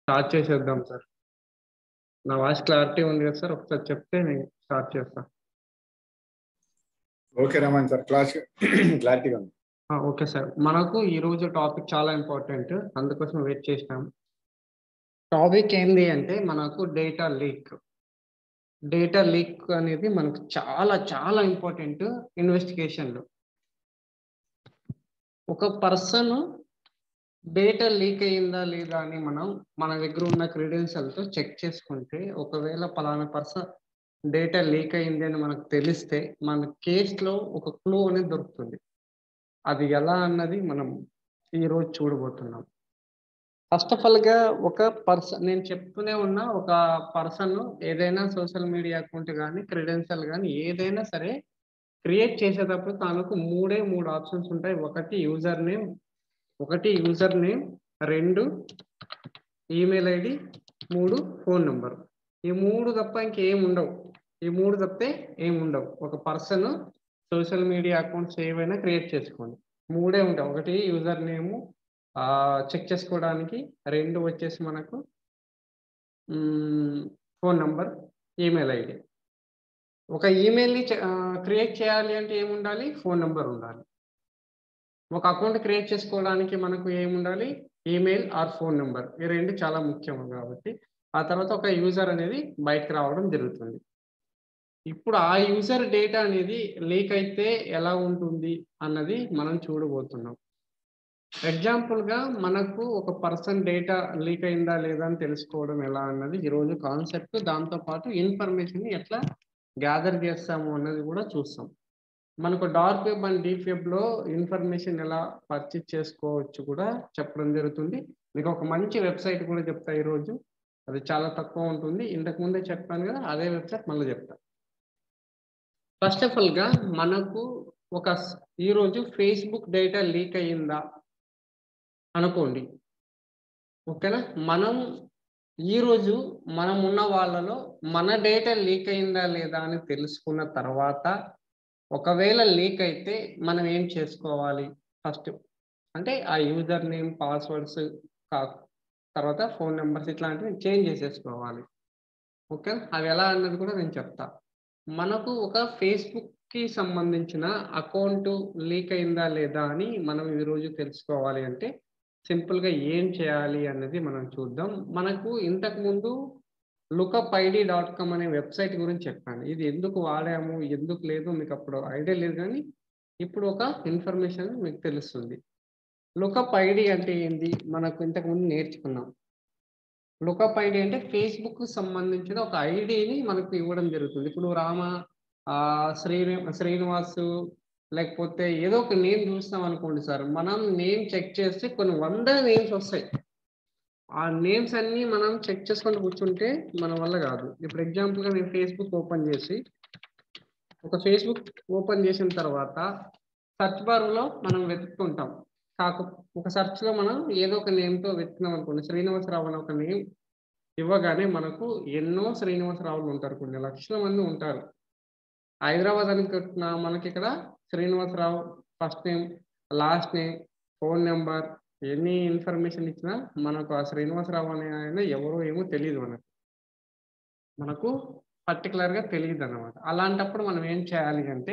Start చేసేద్దాం sir నా voice clarity ఉంది కదా సార్ ఒకసారి చెప్తే నేను స్టార్ట్ చేస్తా ఓకే రమణ్ సార్ క్లాస్ క్లారిటీగా ఉంది ఆ, ఓకే సార్ మనకు ఈ రోజు టాపిక్ చాలా ఇంపార్టెంట్ అందుకోసం వెయిట్ చేసినాం టాపిక్ ఏంది అంటే మనకు డేటా లీక్ డేటా లీక్ అనేది మనకు చాలా చాలా ఇంపార్టెంట్ ఇన్వెస్టిగేషన్లో ఒక పర్సన్ డేటా లీక్ అయ్యిందా లేదా అని మనం మన దగ్గర ఉన్న క్రెడెన్షియల్తో చెక్ చేసుకుంటే ఒకవేళ పలానా పర్సన్ డేటా లీక్ అయింది అని మనకు తెలిస్తే మన కేసులో ఒక క్లూ అనేది దొరుకుతుంది అది ఎలా అన్నది మనం ఈరోజు చూడబోతున్నాం ఫస్ట్ ఆఫ్ ఆల్ గా ఒక పర్సన్ నేను చెప్తూనే ఉన్నా ఒక పర్సన్ ఏదైనా సోషల్ మీడియా అకౌంట్ కానీ క్రెడెన్షియల్ కానీ ఏదైనా సరే క్రియేట్ చేసేటప్పుడు తనకు మూడే మూడు ఆప్షన్స్ ఉంటాయి ఒకటి యూజర్ నేమ్ ఒకటి యూజర్ నేమ్ రెండు ఈమెయిల్ ఐడి మూడు ఫోన్ నెంబర్ ఈ మూడు తప్ప ఇంకేం ఉండవు ఈ మూడు తప్పితే ఏం ఉండవు ఒక పర్సన్ సోషల్ మీడియా అకౌంట్స్ ఏవైనా క్రియేట్ చేసుకోండి మూడే ఉంటాయి ఒకటి యూజర్ నేము చెక్ చేసుకోవడానికి రెండు వచ్చేసి మనకు ఫోన్ నంబర్ ఈమెయిల్ ఐడి ఒక ఈమెయిల్ని క్రియేట్ చేయాలి అంటే ఏముండాలి ఫోన్ నెంబర్ ఉండాలి ఒక అకౌంట్ క్రియేట్ చేసుకోవడానికి మనకు ఏముండాలి ఈమెయిల్ ఆర్ ఫోన్ నెంబర్ ఈ రెండు చాలా ముఖ్యం కాబట్టి ఆ తర్వాత ఒక యూజర్ అనేది బయటకు రావడం జరుగుతుంది ఇప్పుడు ఆ యూజర్ డేటా అనేది లీక్ అయితే ఎలా ఉంటుంది అన్నది మనం చూడబోతున్నాం ఎగ్జాంపుల్గా మనకు ఒక పర్సన్ డేటా లీక్ అయిందా లేదా అని తెలుసుకోవడం ఎలా అన్నది ఈరోజు కాన్సెప్ట్ దాంతోపాటు ఇన్ఫర్మేషన్ ఎట్లా గ్యాదర్ చేస్తాము అన్నది కూడా చూస్తాం మనకు డార్క్ వెబ్ అండ్ డీప్ వెబ్లో ఇన్ఫర్మేషన్ ఎలా పర్చేజ్ చేసుకోవచ్చు కూడా చెప్పడం జరుగుతుంది మీకు ఒక మంచి వెబ్సైట్ కూడా చెప్తా ఈరోజు అది చాలా తక్కువ ఉంటుంది ఇంతకు ముందే చెప్పాను కదా అదే వెబ్సైట్ మళ్ళీ చెప్తా ఫస్ట్ ఆఫ్ ఆల్గా మనకు ఒక ఈరోజు ఫేస్బుక్ డేటా లీక్ అయ్యిందా అనుకోండి ఓకేనా మనం ఈరోజు మనం ఉన్న వాళ్ళలో మన డేటా లీక్ అయిందా లేదా అని తెలుసుకున్న తర్వాత ఒకవేళ లీక్ అయితే మనం ఏం చేసుకోవాలి ఫస్ట్ అంటే ఆ యూజర్ నేమ్ పాస్వర్డ్స్ కా తర్వాత ఫోన్ నెంబర్స్ ఇట్లాంటివి చేంజ్ చేసేసుకోవాలి ఓకే అవి ఎలా అన్నది కూడా నేను చెప్తా మనకు ఒక ఫేస్బుక్కి సంబంధించిన అకౌంట్ లీక్ అయిందా లేదా అని మనం ఈరోజు తెలుసుకోవాలి అంటే సింపుల్గా ఏం చేయాలి అన్నది మనం చూద్దాం మనకు ఇంతకు ముందు లుకప్ ఐడి డాట్ కామ్ అనే వెబ్సైట్ గురించి చెప్పాను ఇది ఎందుకు వాడాము ఎందుకు లేదు మీకు అప్పుడు ఐడియా లేదు కానీ ఇప్పుడు ఒక ఇన్ఫర్మేషన్ మీకు తెలుస్తుంది లుకప్ ఐడి అంటే ఏంటి మనకు ఇంతకు ముందు నేర్చుకున్నాం లుకప్ ఐడి అంటే ఫేస్బుక్ సంబంధించిన ఒక ఐడిని మనకు ఇవ్వడం జరుగుతుంది ఇప్పుడు రామ శ్రీని శ్రీనివాసు లేకపోతే ఏదో ఒక నేమ్ చూస్తాం అనుకోండి సార్ మనం నేమ్ చెక్ చేస్తే కొన్ని వంద నేమ్స్ వస్తాయి ఆ నేమ్స్ అన్ని మనం చెక్ చేసుకొని కూర్చుంటే మన వల్ల కాదు ఇప్పుడు ఎగ్జాంపుల్గా నేను ఫేస్బుక్ ఓపెన్ చేసి ఒక ఫేస్బుక్ ఓపెన్ చేసిన తర్వాత సర్చ్ బార్లో మనం వెతుక్కుంటాం కాక ఒక సెర్చ్లో మనం ఏదో ఒక నేమ్తో వెతికినాం అనుకోండి శ్రీనివాసరావు అనే ఒక నేమ్ ఇవ్వగానే మనకు ఎన్నో శ్రీనివాసరావులు ఉంటారు కొన్ని లక్షల మంది ఉంటారు హైదరాబాద్ అనుకుంటున్న మనకి ఇక్కడ Srinivasarao first name last name phone number ఎన్ని ఇన్ఫర్మేషన్ ఇచ్చినా మనకు ఆ శ్రీనివాసరావు అనే ఆయన ఎవరో ఏమో తెలియదు మనకు మనకు పర్టికులర్గా తెలియదు అనమాట అలాంటప్పుడు మనం ఏం చేయాలి అంటే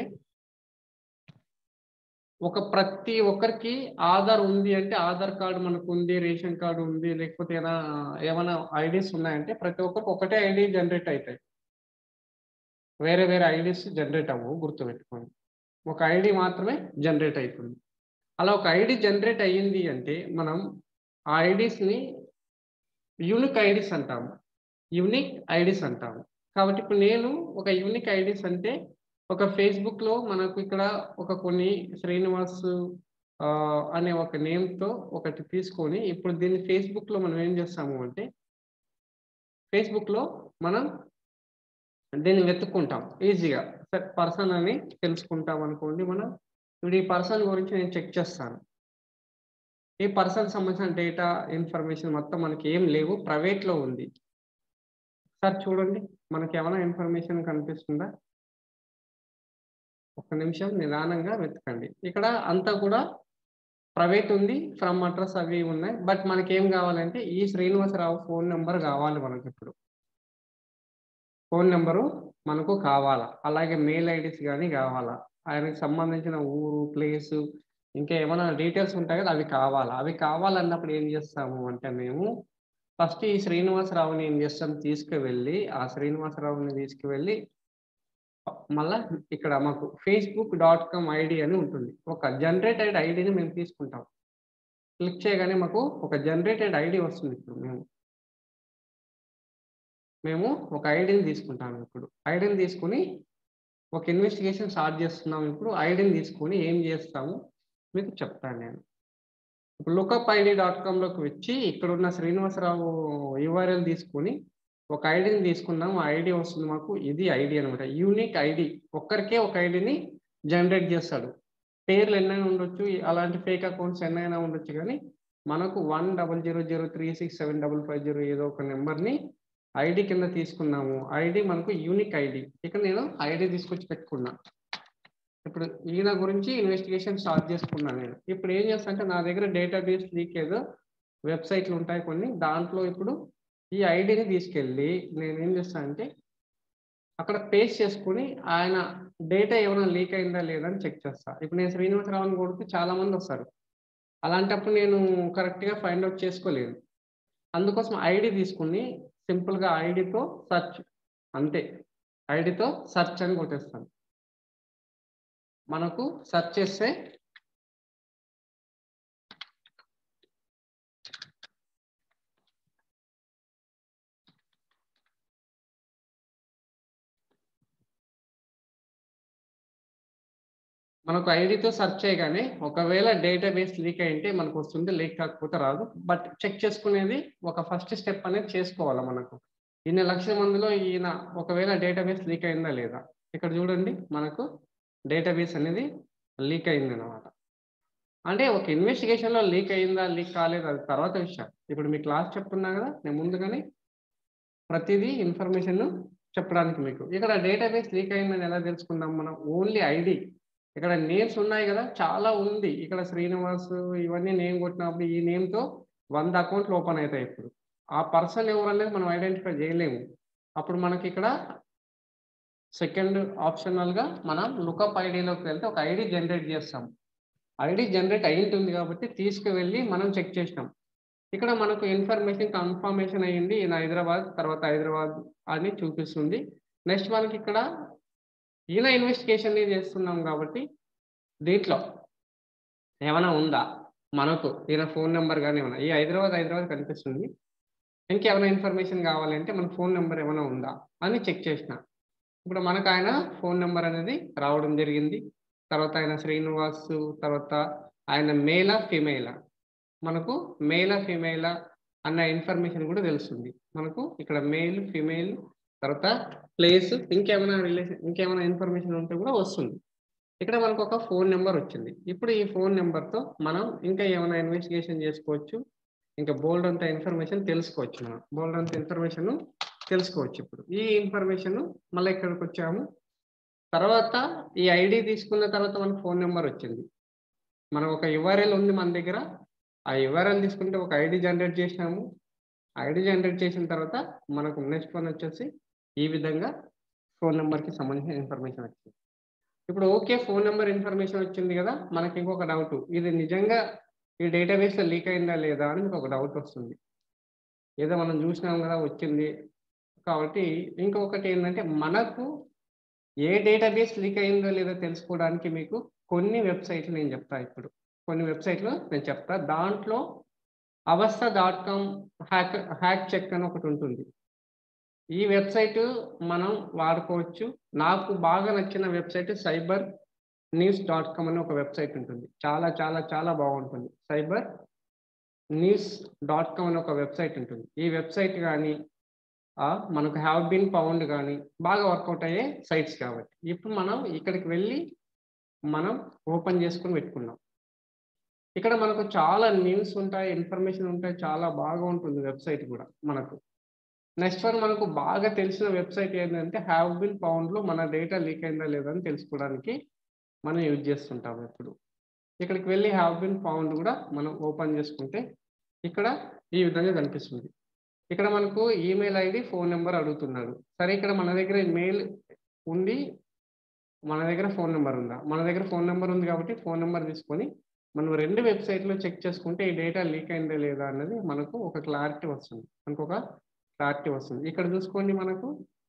ఒక ప్రతి ఒక్కరికి ఆధార్ ఉంది అంటే ఆధార్ కార్డు మనకు ఉంది రేషన్ కార్డు ఉంది లేకపోతే ఏమైనా ఏమైనా ఐడీస్ ఉన్నాయంటే ప్రతి ఒక్కరికి ఒకటే ఐడి జనరేట్ అవుతాయి వేరే వేరే ఐడీస్ జనరేట్ అవ్వవు గుర్తుపెట్టుకోండి ఒక ఐడి మాత్రమే జనరేట్ అవుతుంది అలా ఒక ఐడి జనరేట్ అయ్యింది అంటే మనం ఆ ఐడీస్ని యూనిక్ ఐడీస్ అంటాము యూనిక్ ఐడీస్ అంటాము కాబట్టి ఇప్పుడు నేను ఒక యూనిక్ ఐడీస్ అంటే ఒక ఫేస్బుక్లో మనకు ఇక్కడ ఒక కొన్ని శ్రీనివాస్ అనే ఒక నేమ్తో ఒకటి తీసుకొని ఇప్పుడు దీన్ని ఫేస్బుక్లో మనం ఏం చేస్తాము అంటే ఫేస్బుక్లో మనం దీన్ని వెతుక్కుంటాం ఈజీగా పర్సన్ అని తెలుసుకుంటాం అనుకోండి మనం ఇప్పుడు ఈ పర్సన్ గురించి నేను చెక్ చేస్తాను ఈ పర్సన్ సంబంధించిన డేటా ఇన్ఫర్మేషన్ మొత్తం మనకి ఏం లేవు ప్రైవేట్లో ఉంది సార్ చూడండి మనకి ఏమైనా ఇన్ఫర్మేషన్ కనిపిస్తుందా ఒక్క నిమిషం నిదానంగా వెతకండి ఇక్కడ అంతా కూడా ప్రైవేట్ ఉంది ఫ్రమ్ అడ్రస్ అవి ఉన్నాయి బట్ మనకి ఏం కావాలంటే ఈ శ్రీనివాసరావు ఫోన్ నెంబర్ కావాలి మనకి ఇప్పుడు ఫోన్ నెంబరు మనకు కావాలా అలాగే మెయిల్ ఐడీస్ కానీ కావాలా ఆయనకి సంబంధించిన ఊరు ప్లేసు ఇంకా ఏమైనా డీటెయిల్స్ ఉంటాయి కదా అవి కావాలా అవి కావాలన్నప్పుడు ఏం చేస్తాము అంటే మేము ఫస్ట్ ఈ శ్రీనివాసరావుని ఏం చేస్తాం తీసుకువెళ్ళి ఆ శ్రీనివాసరావుని తీసుకువెళ్ళి మళ్ళా ఇక్కడ మాకు ఫేస్బుక్ డాట్ కామ్ ఐడి అని ఉంటుంది ఒక జనరేటెడ్ ఐడిని మేము తీసుకుంటాం క్లిక్ చేయగానే మాకు ఒక జనరేటెడ్ ఐడి వస్తుంది ఇప్పుడు మేము మేము ఒక ఐడిని తీసుకుంటాం ఇప్పుడు ఐడిని తీసుకుని ఒక ఇన్వెస్టిగేషన్ స్టార్ట్ చేస్తున్నాం ఇప్పుడు ఐడిని తీసుకుని ఏం చేస్తాము మీకు చెప్తాను నేను ఇప్పుడు లుకప్ ఐడి డాట్ కామ్లోకి వచ్చి ఇక్కడ ఉన్న శ్రీనివాసరావు యూఆర్ఎల్ తీసుకుని ఒక ఐడిని తీసుకున్నాం ఆ ఐడి వస్తుంది మాకు ఇది ఐడి అనమాట యూనిక్ ఐడి ఒక్కరికే ఒక ఐడిని జనరేట్ చేస్తాడు పేర్లు ఎన్నైనా ఉండొచ్చు అలాంటి ఫేక్ అకౌంట్స్ ఎన్నైనా ఉండొచ్చు కానీ మనకు one double zero zero three six seven double five zero ఏదో ఒక నెంబర్ని ఐడి కింద తీసుకున్నాము ఐడి మనకు యూనిక్ ఐడి ఇక్కడ నేను ఐడి తీసుకొచ్చి పెట్టుకున్నా ఇప్పుడు ఈయన గురించి ఇన్వెస్టిగేషన్ స్టార్ట్ చేసుకున్నాను నేను ఇప్పుడు ఏం చేస్తా అంటే నా దగ్గర డేటాబేస్ లీకేజ్ వెబ్సైట్లు ఉంటాయి కొన్ని దాంట్లో ఇప్పుడు ఈ ఐడిని తీసుకెళ్ళి నేను ఏం చేస్తాను అంటే అక్కడ పేస్ట్ చేసుకుని ఆయన డేటా ఏమైనా లీక్ అయిందా లేదా అని చెక్ చేస్తా ఇప్పుడు నేను శ్రీనివాసరావుని కొడితే చాలా మంది వస్తారు అలాంటప్పుడు నేను కరెక్ట్గా ఫైండ్ అవుట్ చేసుకోలేదు అందుకోసం ఐడి తీసుకుని సింపుల్గా ఐడితో సర్చ్ అంతే ఐడితో సర్చ్ అని కొట్టేస్తాను మనకు సెర్చ్ చేస్తే మనకు ఐడితో సెర్చ్ చేయగానే ఒకవేళ డేటాబేస్ లీక్ అయింటే మనకు వస్తుంది లీక్ కాకపోతే రాదు బట్ చెక్ చేసుకునేది ఒక ఫస్ట్ స్టెప్ అనేది చేసుకోవాలి మనకు ఇన్ని లక్షల మందిలో ఈయన ఒకవేళ డేటాబేస్ లీక్ అయిందా లేదా ఇక్కడ చూడండి మనకు డేటాబేస్ అనేది లీక్ అయింది అనమాట అంటే ఒక ఇన్వెస్టిగేషన్లో లీక్ అయిందా లీక్ కాలేదు అది తర్వాత విషయం ఇప్పుడు మీ క్లాస్ చెప్తున్నా కదా నేను ముందుగానే ప్రతిదీ ఇన్ఫర్మేషన్ చెప్పడానికి మీకు ఇక్కడ డేటాబేస్ లీక్ అయిందని ఎలా తెలుసుకుందాం మనం ఓన్లీ ఐడి ఇక్కడ నేమ్స్ ఉన్నాయి కదా చాలా ఉంది ఇక్కడ శ్రీనివాస్ ఇవన్నీ నేమ్ కొట్టినప్పుడు ఈ నేమ్తో వంద అకౌంట్లు ఓపెన్ అవుతాయి ఇప్పుడు ఆ పర్సన్ ఎవరు అనేది మనం ఐడెంటిఫై చేయలేము అప్పుడు మనకి ఇక్కడ సెకండ్ ఆప్షనల్గా మనం లుకప్ ఐడిలోకి వెళ్తే ఒక ఐడి జనరేట్ చేస్తాం ఐడి జనరేట్ అయి ఉంటుంది కాబట్టి తీసుకువెళ్ళి మనం చెక్ చేసినాం ఇక్కడ మనకు ఇన్ఫర్మేషన్ కన్ఫర్మేషన్ అయ్యింది ఈయన హైదరాబాద్ తర్వాత హైదరాబాద్ అని చూపిస్తుంది నెక్స్ట్ మనకి ఇక్కడ ఈయన ఇన్వెస్టిగేషన్ చేస్తున్నాం కాబట్టి దీంట్లో ఏమైనా ఉందా మనకు ఈయన ఫోన్ నెంబర్ కానీ ఏమైనా ఈ హైదరాబాద్ హైదరాబాద్ కనిపిస్తుంది ఇంకేమైనా ఇన్ఫర్మేషన్ కావాలంటే మన ఫోన్ నెంబర్ ఏమైనా ఉందా అని చెక్ చేసిన ఇప్పుడు మనకు ఆయన ఫోన్ నెంబర్ అనేది రావడం జరిగింది తర్వాత ఆయన శ్రీనివాస్ తర్వాత ఆయన మేలా ఫిమేలా మనకు మేలా ఫిమేలా అన్న ఇన్ఫర్మేషన్ కూడా తెలుస్తుంది మనకు ఇక్కడ మేల్ ఫిమేల్ తర్వాత ప్లేస్ ఇంకేమైనా రిలేషన్ ఇంకేమైనా ఇన్ఫర్మేషన్ ఉంటే కూడా వస్తుంది ఇక్కడ మనకు ఒక ఫోన్ నెంబర్ వచ్చింది ఇప్పుడు ఈ ఫోన్ నెంబర్తో మనం ఇంకా ఏమైనా ఇన్వెస్టిగేషన్ చేసుకోవచ్చు ఇంకా బోల్డ్ అంత ఇన్ఫర్మేషన్ తెలుసుకోవచ్చు మనం బోల్డ్ అంత ఇన్ఫర్మేషన్ తెలుసుకోవచ్చు ఇప్పుడు ఈ ఇన్ఫర్మేషన్ మళ్ళీ ఇక్కడికి వచ్చాము తర్వాత ఈ ఐడి తీసుకున్న తర్వాత మనకు ఫోన్ నెంబర్ వచ్చింది మనం ఒక యుఆర్ఎల్ ఉంది మన దగ్గర ఆ యుఆర్ఎల్ తీసుకుంటే ఒక ఐడి జనరేట్ చేసినాము ఐడి జనరేట్ చేసిన తర్వాత మనకు నెక్స్ట్ ఫోన్ వచ్చేసి ఈ విధంగా ఫోన్ నెంబర్కి సంబంధించిన ఇన్ఫర్మేషన్ వచ్చింది ఇప్పుడు ఓకే ఫోన్ నెంబర్ ఇన్ఫర్మేషన్ వచ్చింది కదా మనకి ఇంకొక డౌట్ ఇది నిజంగా ఈ డేటాబేస్లో లీక్ అయిందా లేదా అని మీకు ఒక డౌట్ వస్తుంది ఏదో మనం చూసినాం కదా వచ్చింది కాబట్టి ఇంకొకటి ఏంటంటే మనకు ఏ డేటాబేస్ లీక్ అయిందో లేదో తెలుసుకోవడానికి మీకు కొన్ని వెబ్సైట్లు నేను చెప్తా ఇప్పుడు కొన్ని వెబ్సైట్లు నేను చెప్తా దాంట్లో Avast dot com hack hack check అని ఒకటి ఉంటుంది ఈ వెబ్సైట్ మనం వాడుకోవచ్చు నాకు బాగా నచ్చిన website cyber news dot com అని ఒక వెబ్సైట్ ఉంటుంది చాలా చాలా చాలా బాగుంటుంది సైబర్ న్యూస్ డాట్ కామ్ అని ఒక వెబ్సైట్ ఉంటుంది ఈ వెబ్సైట్ కానీ మనకు హ్యావ్ బీన్ పౌండ్ కానీ బాగా వర్కౌట్ అయ్యే సైట్స్ కాబట్టి ఇప్పుడు మనం ఇక్కడికి వెళ్ళి మనం ఓపెన్ చేసుకుని పెట్టుకున్నాం ఇక్కడ మనకు చాలా న్యూస్ ఉంటాయి ఇన్ఫర్మేషన్ ఉంటాయి చాలా బాగా ఉంటుంది వెబ్సైట్ కూడా మనకు నెక్స్ట్ వన్ మనకు బాగా తెలిసిన వెబ్సైట్ ఏంటంటే హ్యావ్ బిన్ పౌండ్లో మన డేటా లీక్ అయిందా లేదా అని తెలుసుకోవడానికి మనం యూజ్ చేస్తుంటాం ఇప్పుడు ఇక్కడికి వెళ్ళి హ్యావ్ బిన్ ఫౌండ్ కూడా మనం ఓపెన్ చేసుకుంటే ఇక్కడ ఈ విధంగా కనిపిస్తుంది ఇక్కడ మనకు ఈమెయిల్ ఐడి ఫోన్ నెంబర్ అడుగుతున్నాడు సరే ఇక్కడ మన దగ్గర మెయిల్ ఉంది మన దగ్గర ఫోన్ నెంబర్ ఉందా మన దగ్గర ఫోన్ నెంబర్ ఉంది కాబట్టి ఫోన్ నెంబర్ తీసుకొని మనం రెండు వెబ్సైట్లో చెక్ చేసుకుంటే ఈ డేటా లీక్ అయిందా లేదా అన్నది మనకు ఒక క్లారిటీ వస్తుంది మనకు ఒక క్లారిటీ వస్తుంది ఇక్కడ చూసుకోండి మనకు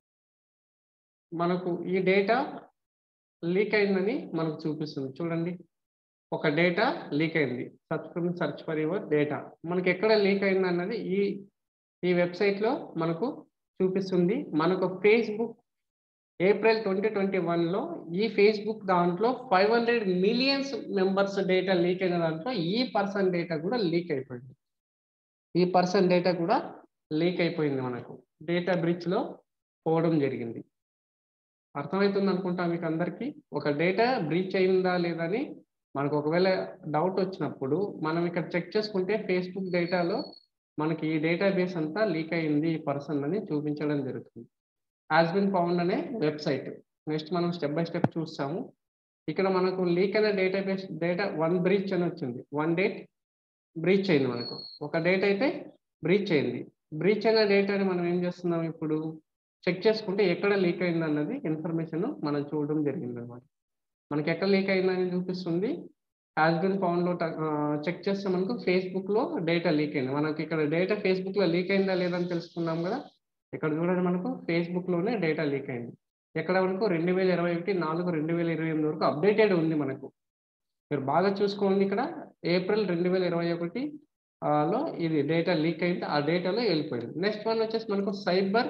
మనకు ఈ డేటా లీక్ అయిందని మనకు చూపిస్తుంది చూడండి ఒక డేటా లీక్ అయింది subscription search for your data మనకి ఎక్కడ లీక్ అయింది అన్నది ఈ ఈ వెబ్సైట్లో మనకు చూపిస్తుంది మనకు ఫేస్బుక్ ఏప్రిల్ ట్వంటీ ట్వంటీ వన్లో ఈ ఫేస్బుక్ దాంట్లో five hundred millions members data leak అయిన దాంట్లో ఈ పర్సన్ డేటా కూడా లీక్ అయిపోయింది ఈ పర్సన్ డేటా కూడా లీక్ అయిపోయింది మనకు డేటా బ్రిడ్జ్లో పోవడం జరిగింది అర్థమవుతుంది అనుకుంటా మీకు అందరికీ ఒక డేటా బ్రీచ్ అయిందా లేదని మనకు ఒకవేళ డౌట్ వచ్చినప్పుడు మనం ఇక్కడ చెక్ చేసుకుంటే ఫేస్బుక్ డేటాలో మనకి ఈ డేటాబేస్ అంతా లీక్ అయింది ఈ పర్సన్ అని చూపించడం జరుగుతుంది యాజ్ బిన్ ఫౌండ్ అనే వెబ్సైట్ నెక్స్ట్ మనం స్టెప్ బై స్టెప్ చూస్తాము ఇక్కడ మనకు లీక్ అయిన డేటాబేస్ డేటా వన్ బ్రీచ్ అని వచ్చింది వన్ డేట్ బ్రీచ్ అయింది మనకు ఒక డేట్ అయితే బ్రీచ్ అయింది బ్రీచ్ అయిన డేటాని మనం ఏం చేస్తున్నాం ఇప్పుడు చెక్ చేసుకుంటే ఎక్కడ లీక్ అయింది అన్నది ఇన్ఫర్మేషన్ మనం చూడడం జరిగింది అనమాట మనకి ఎక్కడ లీక్ అయిందని చూపిస్తుంది హ్యాస్ బిన్ ఫౌండ్లో చెక్ చేస్తే మనకు ఫేస్బుక్లో డేటా లీక్ అయింది మనకి ఇక్కడ డేటా ఫేస్బుక్లో లీక్ అయిందా లేదని తెలుసుకున్నాం కదా ఇక్కడ చూడండి మనకు ఫేస్బుక్లోనే డేటా లీక్ అయింది ఎక్కడ మనకు రెండు వేల ఇరవై ఒకటి నాలుగు రెండు వేల ఇరవై ఎనిమిది వరకు అప్డేటెడ్ ఉంది మనకు మీరు బాగా చూసుకోండి ఇక్కడ ఏప్రిల్ రెండు వేల ఇరవై ఒకటి లో ఇది డేటా లీక్ అయింది ఆ డేటాలో వెళ్ళిపోయింది నెక్స్ట్ వన్ వచ్చేసి మనకు సైబర్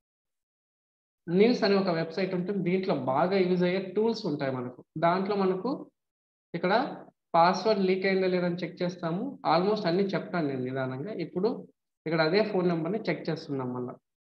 న్యూస్ అనే ఒక వెబ్సైట్ ఉంటుంది దీంట్లో బాగా యూజ్ అయ్యే టూల్స్ ఉంటాయి మనకు దాంట్లో మనకు ఇక్కడ పాస్వర్డ్ లీక్ అయిందా లేదని చెక్ చేస్తాము ఆల్మోస్ట్ అన్ని చెప్తాను నేను నిదానంగా ఇప్పుడు ఇక్కడ అదే ఫోన్ నెంబర్ని చెక్ చేస్తున్నాం మళ్ళీ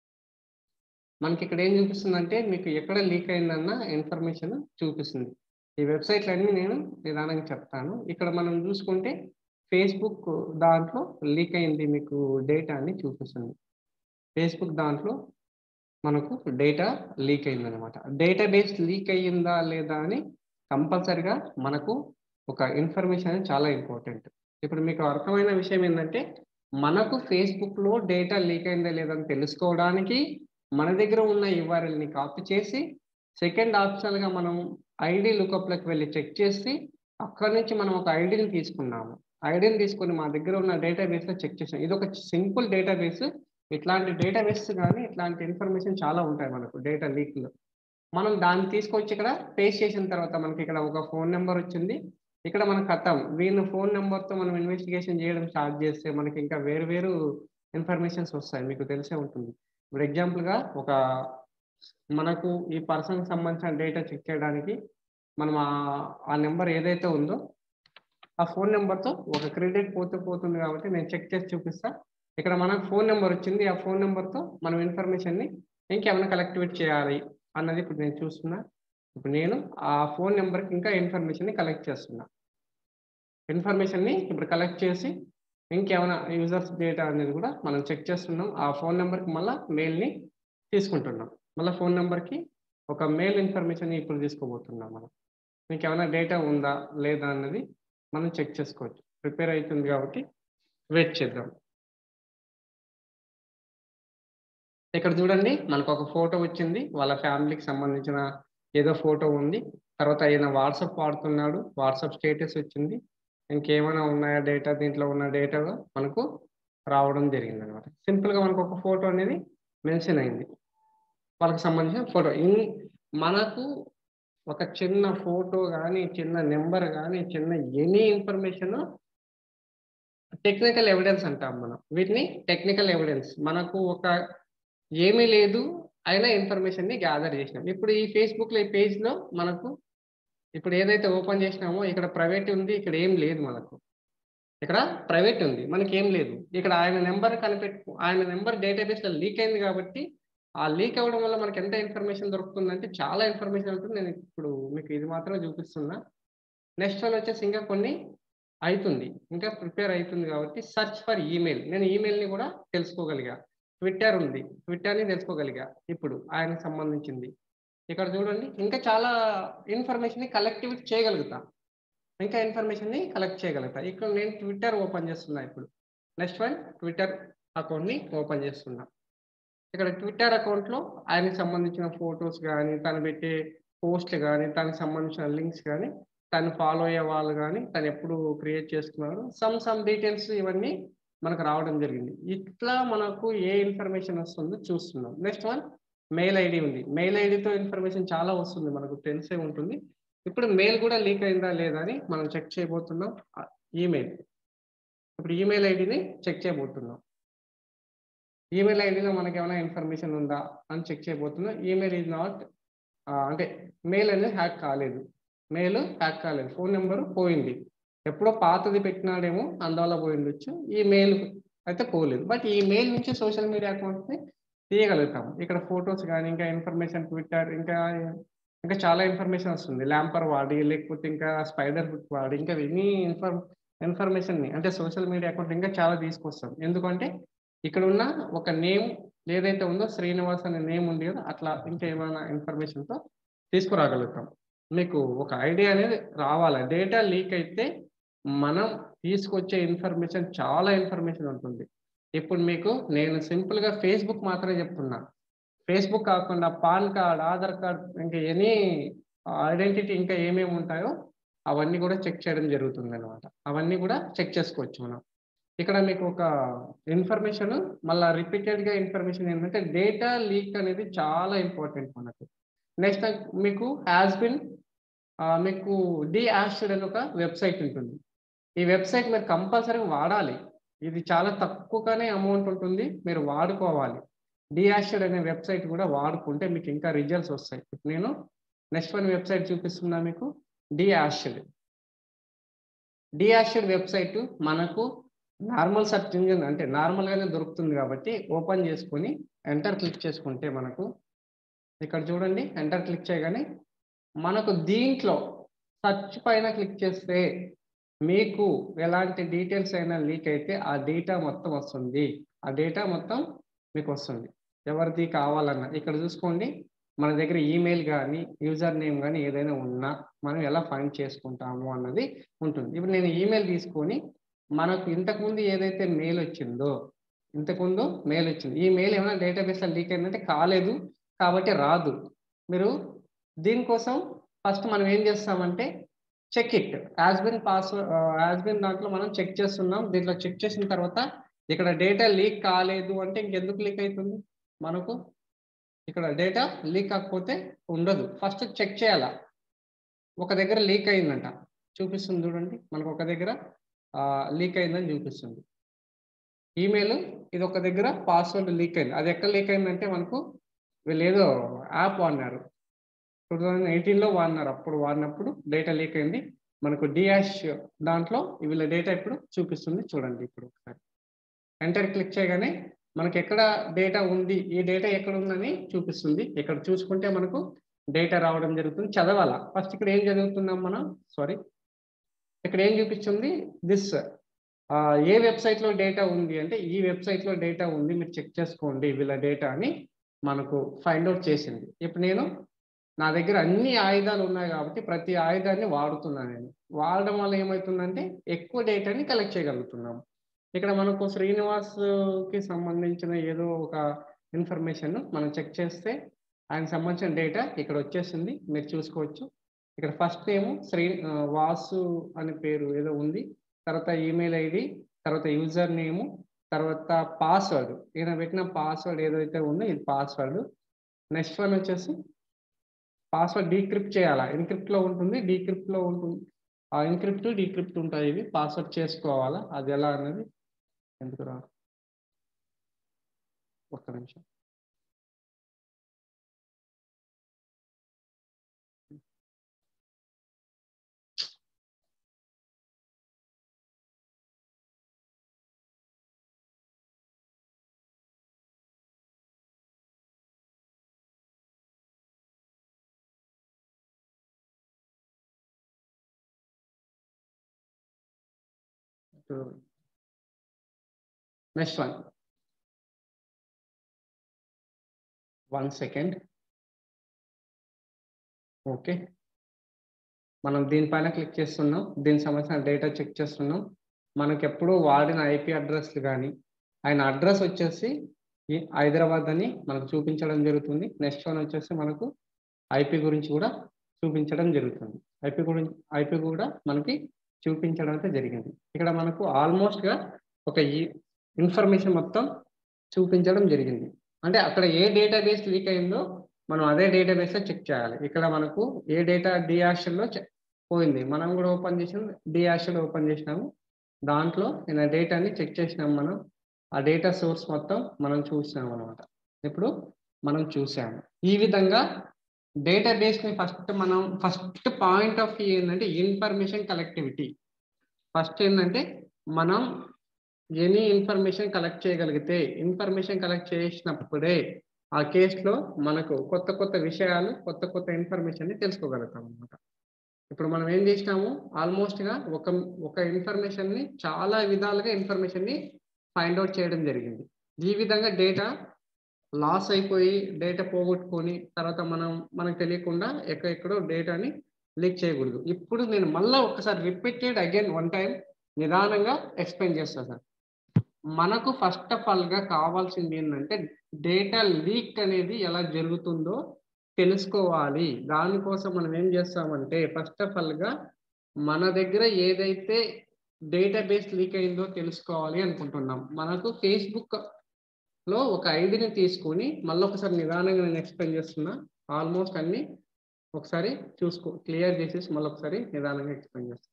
మనకి ఇక్కడ ఏం చూపిస్తుందంటే మీకు ఎక్కడ లీక్ అయిందన్న ఇన్ఫర్మేషన్ చూపిస్తుంది ఈ వెబ్సైట్లన్నీ నేను నిదానంగా చెప్తాను ఇక్కడ మనం చూసుకుంటే ఫేస్బుక్ దాంట్లో లీక్ అయింది మీకు డేటా అని చూపిస్తుంది ఫేస్బుక్ దాంట్లో మనకు డేటా లీక్ అయిందనమాట డేటా బేస్ లీక్ అయ్యిందా లేదా అని కంపల్సరిగా మనకు ఒక ఇన్ఫర్మేషన్ అనేది చాలా ఇంపార్టెంట్ ఇప్పుడు మీకు అర్థమైన విషయం ఏంటంటే మనకు ఫేస్బుక్లో డేటా లీక్ అయిందా లేదని తెలుసుకోవడానికి మన దగ్గర ఉన్న యూఆర్ఎల్ని కాపీ చేసి సెకండ్ ఆప్షనల్గా మనం ఐడి లుకప్లోకి వెళ్ళి చెక్ చేసి అక్కడి నుంచి మనం ఒక ఐడిని తీసుకున్నాము ఐడిని తీసుకొని మా దగ్గర ఉన్న డేటాబేస్లో చెక్ చేసాం ఇది ఒక సింపుల్ డేటాబేస్ ఇట్లాంటి డేటాబేస్ కానీ ఇట్లాంటి ఇన్ఫర్మేషన్ చాలా ఉంటాయి మనకు డేటా లీక్లో మనం దాన్ని తీసుకొచ్చి ఇక్కడ పేస్ట్ చేసిన తర్వాత మనకి ఇక్కడ ఒక ఫోన్ నెంబర్ వచ్చింది ఇక్కడ మనకు కథం వీళ్ళ ఫోన్ నెంబర్తో మనం ఇన్వెస్టిగేషన్ చేయడం స్టార్ట్ చేస్తే మనకి ఇంకా వేరు వేరు ఇన్ఫర్మేషన్స్ వస్తాయి మీకు తెలిసే ఉంటుంది ఇప్పుడు ఎగ్జాంపుల్గా ఒక మనకు ఈ పర్సన్కి సంబంధించిన డేటా చెక్ చేయడానికి మనం ఆ నెంబర్ ఏదైతే ఉందో ఆ ఫోన్ నెంబర్తో ఒక క్రెడిట్ పోతే పోతుంది కాబట్టి నేను చెక్ చేసి చూపిస్తా ఇక్కడ మనకు ఫోన్ నెంబర్ వచ్చింది ఆ ఫోన్ నెంబర్తో మనం ఇన్ఫర్మేషన్ని ఇంకేమైనా కలెక్టివేట్ చేయాలి అన్నది ఇప్పుడు నేను చూస్తున్నా ఇప్పుడు నేను ఆ ఫోన్ నెంబర్కి ఇంకా ఇన్ఫర్మేషన్ని కలెక్ట్ చేస్తున్నా ఇన్ఫర్మేషన్ని ఇప్పుడు కలెక్ట్ చేసి ఇంకేమైనా యూజర్స్ డేటా అనేది కూడా మనం చెక్ చేస్తున్నాం ఆ ఫోన్ నెంబర్కి మళ్ళీ మెయిల్ని తీసుకుంటున్నాం మళ్ళీ ఫోన్ నెంబర్కి ఒక మెయిల్ ఇన్ఫర్మేషన్ ఇప్పుడు తీసుకోబోతున్నాం మనం మీకు ఏమైనా డేటా ఉందా లేదా అన్నది మనం చెక్ చేసుకోవచ్చు ప్రిపేర్ అవుతుంది కాబట్టి వెయిట్ చేద్దాం ఇక్కడ చూడండి మనకు ఒక ఫోటో వచ్చింది వాళ్ళ ఫ్యామిలీకి సంబంధించిన ఏదో ఫోటో ఉంది తర్వాత ఆయన వాట్సాప్ వాడుతున్నాడు వాట్సాప్ స్టేటస్ వచ్చింది ఇంకేమైనా ఉన్నాయా డేటా దీంట్లో ఉన్న డేటా మనకు రావడం జరిగింది అనమాట సింపుల్గా మనకు ఒక ఫోటో అనేది మెన్షన్ అయింది వాళ్ళకి సంబంధించిన ఫోటో ఇన్ మనకు ఒక చిన్న ఫోటో కానీ చిన్న నెంబర్ కానీ చిన్న ఎనీ ఇన్ఫర్మేషన్ టెక్నికల్ ఎవిడెన్స్ అంటాం మనం వీటిని టెక్నికల్ ఎవిడెన్స్ మనకు ఒక ఏమీ లేదు అయినా ఇన్ఫర్మేషన్ని గ్యాదర్ చేసినాం ఇప్పుడు ఈ ఫేస్బుక్లో ఈ పేజ్లో మనకు ఇప్పుడు ఏదైతే ఓపెన్ చేసినామో ఇక్కడ ప్రైవేట్ ఉంది ఇక్కడ ఏం లేదు మనకు ఇక్కడ ప్రైవేట్ ఉంది మనకి ఏం లేదు ఇక్కడ ఆయన నెంబర్ కనిపెట్టు ఆయన నెంబర్ డేటాబేస్లో లీక్ అయింది కాబట్టి ఆ లీక్ అవ్వడం వల్ల మనకి ఎంత ఇన్ఫర్మేషన్ దొరుకుతుందంటే చాలా ఇన్ఫర్మేషన్ ఉంటుంది నేను ఇప్పుడు మీకు ఇది మాత్రమే చూపిస్తున్నా నెక్స్ట్ వన్ వచ్చేసి ఇంకా కొన్ని అవుతుంది ఇంకా ప్రిపేర్ అవుతుంది కాబట్టి సెర్చ్ ఫర్ ఈమెయిల్ నేను ఈమెయిల్ని కూడా తెలుసుకోగలిగా ట్విట్టర్ ఉంది ట్విట్టర్ని తెలుసుకోగలిగా ఇప్పుడు ఆయనకు సంబంధించింది ఇక్కడ చూడండి ఇంకా చాలా ఇన్ఫర్మేషన్ కలెక్టివిటీ చేయగలుగుతా ఇంకా ఇన్ఫర్మేషన్ ని కలెక్ట్ చేయగలుగుతా ఇక్కడ నేను ట్విట్టర్ ఓపెన్ చేస్తున్నా ఇప్పుడు నెక్స్ట్ వన్ ట్విట్టర్ అకౌంట్ ని ఓపెన్ చేస్తున్నా ఇక్కడ ట్విట్టర్ అకౌంట్ లో ఆయనకి సంబంధించిన ఫొటోస్ కానీ తను పెట్టే పోస్ట్లు కానీ తనకి సంబంధించిన లింక్స్ కానీ తను ఫాలో అయ్యే వాళ్ళు కానీ తను ఎప్పుడు క్రియేట్ చేసుకున్నారు సమ్ సమ్ డీటెయిల్స్ ఇవన్నీ మనకు రావడం జరిగింది ఇట్లా మనకు ఏ ఇన్ఫర్మేషన్ వస్తుందో చూస్తున్నాం నెక్స్ట్ వన్ మెయిల్ ఐడి ఉంది మెయిల్ ఐడితో ఇన్ఫర్మేషన్ చాలా వస్తుంది మనకు తెలిసే ఉంటుంది ఇప్పుడు మెయిల్ కూడా లీక్ అయిందా లేదా అని మనం చెక్ చేయబోతున్నాం ఈమెయిల్ ఇప్పుడు ఈమెయిల్ ఐడిని చెక్ చేయబోతున్నాం ఈమెయిల్ ఐడిలో మనకి ఏమైనా ఇన్ఫర్మేషన్ ఉందా అని చెక్ చేయబోతున్నాం ఈమెయిల్ ఈజ్ నాట్ అంటే మెయిల్ అనేది హ్యాక్ కాలేదు మెయిల్ హ్యాక్ కాలేదు ఫోన్ నెంబర్ పోయింది ఎప్పుడో పాతది పెట్టినాడేమో అందువల్ల పోయి ఉండొచ్చు ఈ మెయిల్ అయితే పోలేదు బట్ ఈ మెయిల్ నుంచి సోషల్ మీడియా అకౌంట్ని తీయగలుగుతాం ఇక్కడ ఫొటోస్ కానీ ఇంకా ఇన్ఫర్మేషన్ ట్విట్టర్ ఇంకా ఇంకా చాలా ఇన్ఫర్మేషన్ వస్తుంది ల్యాంపర్ వాడి లేకపోతే ఇంకా స్పైడర్ బుక్ వాడి ఇంకా ఎనీ ఇన్ఫర్ ఇన్ఫర్మేషన్ని అంటే సోషల్ మీడియా అకౌంట్ ఇంకా చాలా తీసుకొస్తాం ఎందుకంటే ఇక్కడ ఉన్న ఒక నేమ్ ఏదైతే ఉందో శ్రీనివాస్ అనే నేమ్ ఉంది కదా అట్లా ఇంకా ఏమైనా ఇన్ఫర్మేషన్తో తీసుకురాగలుగుతాం మీకు ఒక ఐడియా అనేది రావాలి డేటా లీక్ అయితే మనం తీసుకొచ్చే ఇన్ఫర్మేషన్ చాలా ఇన్ఫర్మేషన్ ఉంటుంది ఇప్పుడు మీకు నేను సింపుల్గా ఫేస్బుక్ మాత్రమే చెప్తున్నా ఫేస్బుక్ కాకుండా పాన్ కార్డ్ ఆధార్ కార్డ్ ఇంకా ఎనీ ఐడెంటిటీ ఇంకా ఏమేమి ఉంటాయో అవన్నీ కూడా చెక్ చేయడం జరుగుతుంది అనమాట అవన్నీ కూడా చెక్ చేసుకోవచ్చు మనం ఇక్కడ మీకు ఒక ఇన్ఫర్మేషన్ మళ్ళీ రిపీటెడ్గా ఇన్ఫర్మేషన్ ఏంటంటే డేటా లీక్ అనేది చాలా ఇంపార్టెంట్ మనకు నెక్స్ట్ మీకు హ్యాస్ బిన్ మీకు డి యాస్టెడ్ అని ఒక వెబ్సైట్ ఉంటుంది ఈ వెబ్సైట్ మీరు కంపల్సరీ వాడాలి ఇది చాలా తక్కువగానే అమౌంట్ ఉంటుంది మీరు వాడుకోవాలి డియాస్టెడ్ అనే వెబ్సైట్ కూడా వాడుకుంటే మీకు ఇంకా రిజల్ట్స్ వస్తాయి ఇప్పుడు నేను నెక్స్ట్ వన్ వెబ్సైట్ చూపిస్తున్నా మీకు డియాస్టెడ్ డియాస్టెడ్ వెబ్సైట్ మనకు నార్మల్ సర్చ్ ఇంజిన్ అంటే నార్మల్గానే దొరుకుతుంది కాబట్టి ఓపెన్ చేసుకొని ఎంటర్ క్లిక్ చేసుకుంటే మనకు ఇక్కడ చూడండి ఎంటర్ క్లిక్ చేయగానే మనకు దీంట్లో సర్చ్ పైన క్లిక్ చేస్తే మీకు ఎలాంటి డీటెయిల్స్ అయినా లీక్ అయితే ఆ డేటా మొత్తం వస్తుంది ఆ డేటా మొత్తం మీకు వస్తుంది ఎవరిది కావాలన్నా ఇక్కడ చూసుకోండి మన దగ్గర ఈమెయిల్ కానీ యూజర్ నేమ్ కానీ ఏదైనా ఉన్నా మనం ఎలా ఫైండ్ చేసుకుంటాము అన్నది ఉంటుంది ఇప్పుడు నేను ఈమెయిల్ తీసుకొని మనకు ఇంతకుముందు ఏదైతే మెయిల్ వచ్చిందో ఇంతకుముందు మెయిల్ వచ్చింది ఈ మెయిల్ ఏమైనా డేటాబేస్లో లీక్ అయిందంటే కాలేదు కాబట్టి రాదు మీరు దీనికోసం ఫస్ట్ మనం ఏం చేస్తామంటే check it has been password has been దాంట్లో మనం చెక్ చేస్తున్నాం దీంట్లో చెక్ చేసిన తర్వాత ఇక్కడ డేటా లీక్ కాలేదు అంటే ఇంకెందుకు లీక్ అవుతుంది మనకు ఇక్కడ డేటా లీక్ కాకపోతే ఉండదు ఫస్ట్ చెక్ చేయాలా ఒక దగ్గర లీక్ అయిందంట చూపిస్తుంది చూడండి మనకు ఒక దగ్గర లీక్ అయిందని చూపిస్తుంది ఈమెయిల్ ఇది ఒక దగ్గర పాస్వర్డ్ లీక్ అయింది అది ఎక్కడ లీక్ అయిందంటే మనకు వీళ్ళు ఏదో యాప్ వాడినారు టూ థౌజండ్ ఎయిటీన్లో వాడినారు అప్పుడు వాడినప్పుడు డేటా లీక్ అయింది మనకు డియాష్ దాంట్లో వీళ్ళ డేటా ఇప్పుడు చూపిస్తుంది చూడండి ఇప్పుడు ఒకసారి ఎంటర్ క్లిక్ చేయగానే మనకి ఎక్కడ డేటా ఉంది ఈ డేటా ఎక్కడ ఉందని చూపిస్తుంది ఇక్కడ చూసుకుంటే మనకు డేటా రావడం జరుగుతుంది చదవాలా ఫస్ట్ ఇక్కడ ఏం చదువుతున్నాం మనం సారీ ఇక్కడ ఏం చూపిస్తుంది దిస్ ఏ వెబ్సైట్లో డేటా ఉంది అంటే ఈ వెబ్సైట్లో డేటా ఉంది మీరు చెక్ చేసుకోండి వీళ్ళ డేటా అని మనకు ఫైండ్ అవుట్ చేసింది ఇప్పుడు నేను నా దగ్గర అన్ని ఆయుధాలు ఉన్నాయి కాబట్టి ప్రతి ఆయుధాన్ని వాడుతున్నాను నేను వాడడం వల్ల ఏమవుతుందంటే ఎక్కువ డేటాని కలెక్ట్ చేయగలుగుతున్నాము ఇక్కడ మనకు శ్రీనివాస్కి సంబంధించిన ఏదో ఒక ఇన్ఫర్మేషన్ మనం చెక్ చేస్తే ఆయనకు సంబంధించిన డేటా ఇక్కడ వచ్చేసింది మీరు చూసుకోవచ్చు ఇక్కడ ఫస్ట్ నేము శ్రీ వాసు అనే పేరు ఏదో ఉంది తర్వాత ఈమెయిల్ ఐడి తర్వాత యూజర్ నేము తర్వాత పాస్వర్డ్ ఈయన పెట్టిన పాస్వర్డ్ ఏదైతే ఉందో ఇది పాస్వర్డ్ నెక్స్ట్ వన్ వచ్చేసి పాస్వర్డ్ డీక్రిప్ట్ చేయాలా ఎన్క్రిప్ట్లో ఉంటుంది డీక్రిప్ట్లో ఉంటుంది ఆ ఎన్క్రిప్ట్ డీక్రిప్ట్ ఉంటాయి ఇవి పాస్వర్డ్ చేసుకోవాలా అది ఎలా అన్నది ఎందుకు రా ఒక్క నిమిషం next one one second okay మనం దీనిపైన క్లిక్ చేస్తున్నాం దీనికి సంబంధించిన డేటా చెక్ చేస్తున్నాం మనకి ఎప్పుడు వాడిన ఐపీ అడ్రస్లు కానీ ఆయన అడ్రస్ వచ్చేసి ఈ హైదరాబాద్ అని మనకు చూపించడం జరుగుతుంది నెక్స్ట్ వన్ వచ్చేసి మనకు ఐపీ గురించి కూడా చూపించడం జరుగుతుంది ఐపీ గురించి ఐపీ కూడా మనకి చూపించడం అయితే జరిగింది ఇక్కడ మనకు ఆల్మోస్ట్ గా ఒక ఇన్ఫర్మేషన్ మొత్తం చూపించడం జరిగింది అంటే అక్కడ ఏ డేటాబేస్ లీక్ అయిందో మనం అదే డేటాబేస్ లో చెక్ చేయాలి ఇక్కడ మనకు ఏ డేటా డియాషన్ లో చె- పోయింది మనం కూడా ఓపెన్ చేసాం డియాషన్ ఓపెన్ చేసినాము దాంట్లో నేను డేటాని చెక్ చేసినాం మనం ఆ డేటా సోర్స్ మొత్తం మనం చూసాం అనమాట ఇప్పుడు మనం చూసాము ఈ విధంగా డేటాబేస్ ని ఫస్ట్ మనం ఫస్ట్ పాయింట్ ఆఫ్ వ్యూ ఏంటంటే ఇన్ఫర్మేషన్ కలెక్టివిటీ ఫస్ట్ ఏంటంటే మనం ఎనీ ఇన్ఫర్మేషన్ కలెక్ట్ చేయగలిగితే ఇన్ఫర్మేషన్ కలెక్ట్ చేసినప్పుడే ఆ కేసులో మనకు కొత్త కొత్త విషయాలు కొత్త కొత్త ఇన్ఫర్మేషన్ ని తెలుసుకోగలుగుతాం అనమాట ఇప్పుడు మనం ఏం చేసినాము ఆల్మోస్ట్ గా ఒక ఒక ఇన్ఫర్మేషన్ ని చాలా విధాలుగా ఇన్ఫర్మేషన్ ని ఫైండ్ అవుట్ చేయడం జరిగింది ఈ విధంగా డేటా లాస్ అయిపోయి డేటా పోగొట్టుకొని తర్వాత మనం మనకు తెలియకుండా ఎక్కడెక్కడో డేటాని లీక్ చేయకూడదు ఇప్పుడు నేను మళ్ళీ ఒకసారి రిపీటెడ్ అగైన్ వన్ టైం నిదానంగా ఎక్స్ప్లెయిన్ చేస్తాను సార్ మనకు ఫస్ట్ ఆఫ్ ఆల్ గా కావాల్సింది ఏంటంటే డేటా లీక్ అనేది ఎలా జరుగుతుందో తెలుసుకోవాలి దానికోసం మనం ఏం చేస్తామంటే ఫస్ట్ ఆఫ్ ఆల్ గా మన దగ్గర ఏదైతే డేటాబేస్ లీక్ అయిందో తెలుసుకోవాలి అనుకుంటున్నాం మనకు ఫేస్బుక్ లో ఒక ఐడిని తీసుకొని మళ్ళీ ఒకసారి నిదానంగా నేను ఎక్స్ప్లెయిన్ చేస్తున్నా ఆల్మోస్ట్ అన్ని ఒకసారి చూసుకో క్లియర్ చేసేసి మళ్ళీ ఒకసారి నిదానంగా ఎక్స్ప్లెయిన్ చేస్తాను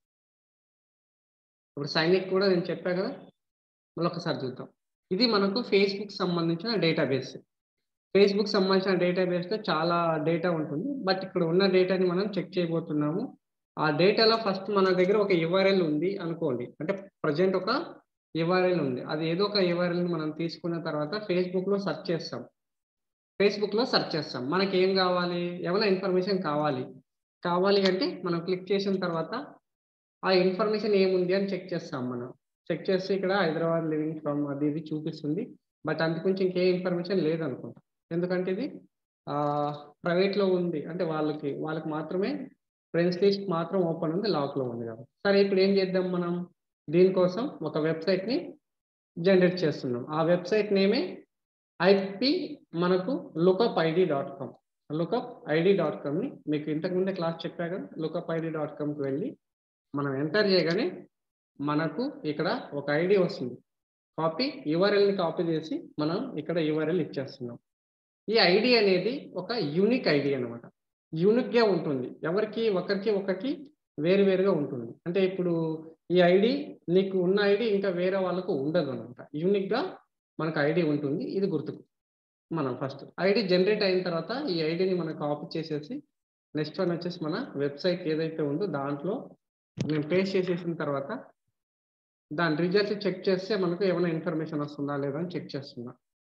ఇప్పుడు సైనిక్ కూడా నేను చెప్పా కదా మళ్ళీ ఒకసారి చూద్దాం ఇది మనకు ఫేస్బుక్ సంబంధించిన డేటాబేస్ ఫేస్బుక్ సంబంధించిన డేటాబేస్ లో చాలా డేటా ఉంటుంది బట్ ఇక్కడ ఉన్న డేటాని మనం చెక్ చేయబోతున్నాము ఆ డేటాలో ఫస్ట్ మన దగ్గర ఒక యుఆర్ఎల్ ఉంది అనుకోండి అంటే ప్రజెంట్ ఒక యుఆర్ఎల్ ఉంది అది ఏదో ఒక URL ని మనం తీసుకున్న తర్వాత ఫేస్బుక్ లో సెర్చ్ చేస్తాం ఫేస్బుక్ లో సెర్చ్ చేస్తాం మనకి ఏం కావాలి ఏమైనా ఇన్ఫర్మేషన్ కావాలి కావాలి అంటే మనం క్లిక్ చేసిన తర్వాత ఆ ఇన్ఫర్మేషన్ ఏముంది అని చెక్ చేస్తాం మనం చెక్ చేస్తే ఇక్కడ హైదరాబాద్ లివింగ్ ఫ్రమ్ అది ఇది చూపిస్తుంది బట్ అంతకుమించి ఇంకే ఇన్ఫర్మేషన్ లేదనుకుంటా ఎందుకంటే ఇది ప్రైవేట్ లో ఉంది అంటే వాళ్ళకి వాళ్ళకి మాత్రమే ఫ్రెండ్స్ లిస్ట్ మాత్రం ఓపెన్ ఉంది లాక్ లో ఉంది కాబట్టి సరే ఇప్పుడు ఏం చేద్దాం మనం దీనికోసం ఒక వెబ్సైట్ ని జనరేట్ చేస్తున్నాం ఆ వెబ్సైట్ నేమే ఐపి మనకు lookup ID dot com lookup ID dot కామ్ని మీకు ఇంతకు ముందే క్లాస్ చెప్పా కదా లుకప్ ఐడి డాట్ కామ్కి వెళ్ళి మనం ఎంటర్ చేయగానే మనకు ఇక్కడ ఒక ఐడి వస్తుంది కాపీ ని కాపీ చేసి మనం ఇక్కడ యూఆర్ఎల్ ఇచ్చేస్తున్నాం ఈ ఐడి అనేది ఒక యూనిక్ ఐడి అనమాట యూనిక్ గా ఉంటుంది ఎవరికి ఒకరికి ఒకరికి వేరు వేరుగా ఉంటుంది అంటే ఇప్పుడు ఈ ఐడి నీకు ఉన్న ఐడి ఇంకా వేరే వాళ్ళకు ఉండదు అనమాట యూనిక్ గా మనకు ఐడి ఉంటుంది ఇది గుర్తుకు మనం ఫస్ట్ ఐడి జనరేట్ అయిన తర్వాత ఈ ఐడిని మనం కాపీ చేసేసి నెక్స్ట్ వన్ వచ్చేసి మన వెబ్సైట్ ఏదైతే ఉందో దాంట్లో నేను పేస్ట్ చేసేసిన తర్వాత దాని రిజల్ట్ చెక్ చేస్తే మనకు ఏమైనా ఇన్ఫర్మేషన్ వస్తుందా లేదా అని చెక్ చేస్తున్నా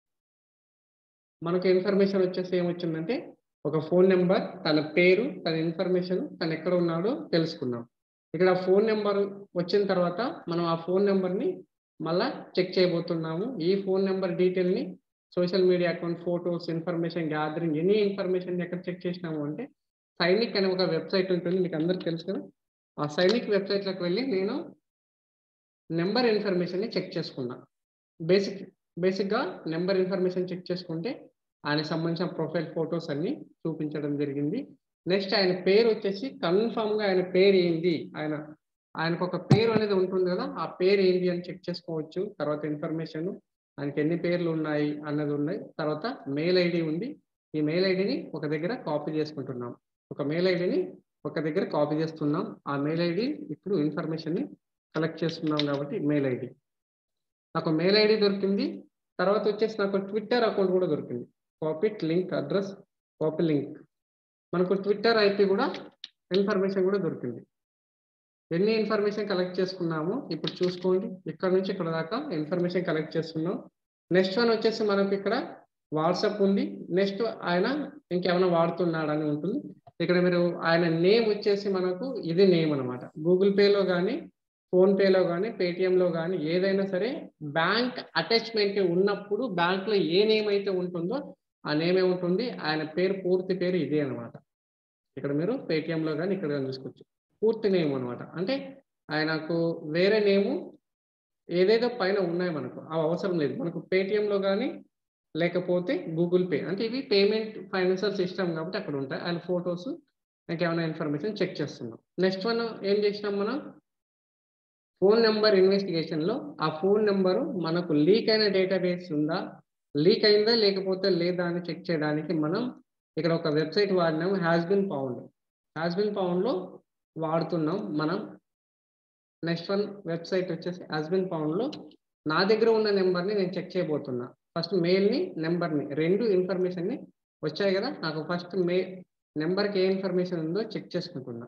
మనకు ఇన్ఫర్మేషన్ వచ్చేసి ఏమొచ్చిందంటే ఒక ఫోన్ నెంబర్ తన పేరు తన ఇన్ఫర్మేషన్ తను ఎక్కడ ఉన్నాడో తెలుసుకున్నాం ఇక్కడ ఫోన్ నెంబర్ వచ్చిన తర్వాత మనం ఆ ఫోన్ నెంబర్ని మళ్ళా చెక్ చేయబోతున్నాము ఈ ఫోన్ నెంబర్ డీటెయిల్ని social media account photos information gathering any information ఎక్కడ చెక్ చేసినాము అంటే సైనిక్ అనే ఒక వెబ్సైట్ ఉంటుంది మీకు అందరికి తెలుసు కదా ఆ సైనిక్ వెబ్సైట్లోకి వెళ్ళి నేను నెంబర్ ఇన్ఫర్మేషన్ని చెక్ చేసుకున్నా బేసిక్ బేసిక్గా నెంబర్ ఇన్ఫర్మేషన్ చెక్ చేసుకుంటే ఆయనకు సంబంధించిన ప్రొఫైల్ ఫొటోస్ అన్ని చూపించడం జరిగింది నెక్స్ట్ ఆయన పేరు వచ్చేసి కన్ఫామ్ గా ఆయన పేరు ఏంది ఆయన ఆయనకు ఒక పేరు అనేది ఉంటుంది కదా ఆ పేరు ఏంటి అని చెక్ చేసుకోవచ్చు తర్వాత ఇన్ఫర్మేషన్ ఆయనకి ఎన్ని పేర్లు ఉన్నాయి అన్నది ఉన్నాయి తర్వాత మెయిల్ ఐడి ఉంది ఈ మెయిల్ ఐడిని ఒక దగ్గర కాపీ చేసుకుంటున్నాం ఒక మెయిల్ ఐడిని ఒక దగ్గర కాపీ చేస్తున్నాం ఆ మెయిల్ ఐడి ఇప్పుడు ఇన్ఫర్మేషన్ ని కలెక్ట్ చేస్తున్నాం కాబట్టి మెయిల్ ఐడి నాకు మెయిల్ ఐడి దొరికింది తర్వాత వచ్చేసి నాకు ట్విట్టర్ అకౌంట్ కూడా దొరికింది copy link address copy link మనకు ట్విట్టర్ ఐపీ కూడా ఇన్ఫర్మేషన్ కూడా దొరికింది ఎన్ని ఇన్ఫర్మేషన్ కలెక్ట్ చేసుకున్నామో ఇప్పుడు చూసుకోండి ఇక్కడ నుంచి ఇక్కడ దాకా ఇన్ఫర్మేషన్ కలెక్ట్ చేస్తున్నాం నెక్స్ట్ వన్ వచ్చేసి మనకు ఇక్కడ వాట్సాప్ ఉంది నెక్స్ట్ ఆయన ఇంకేమైనా వాడుతున్నాడని ఉంటుంది ఇక్కడ మీరు ఆయన నేమ్ వచ్చేసి మనకు ఇది నేమ్ అనమాట గూగుల్ పేలో కానీ ఫోన్ పేలో కానీ పేటిఎంలో కానీ ఏదైనా సరే బ్యాంక్ అటాచ్మెంట్ ఉన్నప్పుడు బ్యాంక్లో ఏ నేమ్ అయితే ఉంటుందో ఆ నేమ్ ఏముంటుంది ఆయన పేరు పూర్తి పేరు ఇదే అనమాట ఇక్కడ మీరు పేటిఎంలో కానీ ఇక్కడ కానీ చూసుకోవచ్చు పూర్తి నేమ్ అనమాట అంటే ఆయనకు వేరే నేము ఏదేదో పైన ఉన్నాయి మనకు అవి అవసరం లేదు మనకు పేటిఎంలో కానీ లేకపోతే గూగుల్ పే అంటే ఇవి పేమెంట్ ఫైనాన్షియల్ సిస్టమ్ కాబట్టి అక్కడ ఉంటాయి ఆయన ఫొటోస్ ఇంకేమైనా ఇన్ఫర్మేషన్ చెక్ చేస్తున్నాం నెక్స్ట్ వన్ ఏం చేసినాం మనం ఫోన్ నెంబర్ ఇన్వెస్టిగేషన్లో ఆ ఫోన్ నెంబరు మనకు లీక్ అయిన డేటాబేస్ ఉందా లీక్ అయిందా లేకపోతే లేదా అని చెక్ చేయడానికి మనం ఇక్కడ ఒక వెబ్సైట్ వాడినాము has been pwned has been పౌండ్లో వాడుతున్నాం మనం నెక్స్ట్ వన్ వెబ్సైట్ వచ్చేసి హ్యాస్ బిన్ పౌండ్లో నా దగ్గర ఉన్న నెంబర్ని నేను చెక్ చేయబోతున్నా ఫస్ట్ మెయిల్ని నెంబర్ని రెండు ఇన్ఫర్మేషన్ని వచ్చాయి కదా నాకు ఫస్ట్ మే నెంబర్కి ఏ ఇన్ఫర్మేషన్ ఉందో చెక్ చేసుకుంటున్నా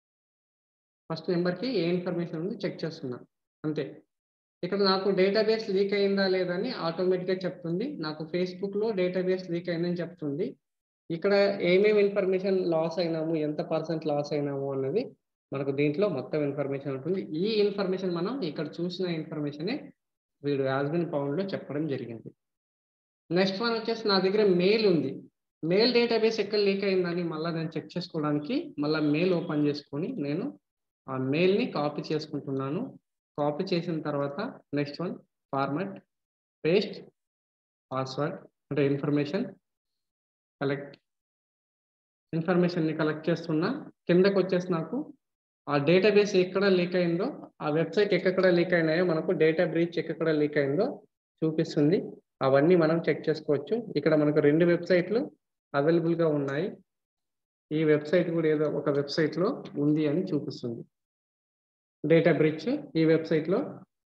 ఫస్ట్ నెంబర్కి ఏ ఇన్ఫర్మేషన్ ఉందో చెక్ చేస్తున్నా అంతే ఇక్కడ నాకు డేటాబేస్ లీక్ అయిందా లేదని ఆటోమేటిక్గా చెప్తుంది నాకు ఫేస్బుక్లో డేటాబేస్ లీక్ అయిందని చెప్తుంది ఇక్కడ ఏమేమి ఇన్ఫర్మేషన్ లాస్ అయినాము ఎంత పర్సెంట్ లాస్ అయినాము అన్నది మనకు దీంట్లో మొత్తం ఇన్ఫర్మేషన్ ఉంటుంది ఈ ఇన్ఫర్మేషన్ మనం ఇక్కడ చూసిన ఇన్ఫర్మేషనే వీడు యాజ్బిన్ పౌండ్లో చెప్పడం జరిగింది నెక్స్ట్ వన్ వచ్చేసి నా దగ్గర మెయిల్ ఉంది మెయిల్ డేటాబేస్ ఎక్కడ లీక్ అయిందని మళ్ళీ నేను చెక్ చేసుకోవడానికి మళ్ళీ మెయిల్ ఓపెన్ చేసుకొని నేను ఆ మెయిల్ని కాపీ చేసుకుంటున్నాను కాపీ చేసిన తర్వాత next one format paste password అంటే ఇన్ఫర్మేషన్ కలెక్ట్ ఇన్ఫర్మేషన్ని కలెక్ట్ చేస్తున్నా కిందకు వచ్చేసి నాకు ఆ డేటాబేస్ ఎక్కడ లీక్ అయిందో ఆ వెబ్సైట్ ఎక్కడ లీక్ అయినాయో మనకు డేటా బ్రీచ్ ఎక్కడ లీక్ అయిందో చూపిస్తుంది అవన్నీ మనం చెక్ చేసుకోవచ్చు ఇక్కడ మనకు రెండు వెబ్సైట్లు అవైలబుల్గా ఉన్నాయి ఈ వెబ్సైట్ కూడా ఏదో ఒక వెబ్సైట్లో ఉంది అని చూపిస్తుంది డేటా బ్రిడ్జ్ ఈ వెబ్సైట్లో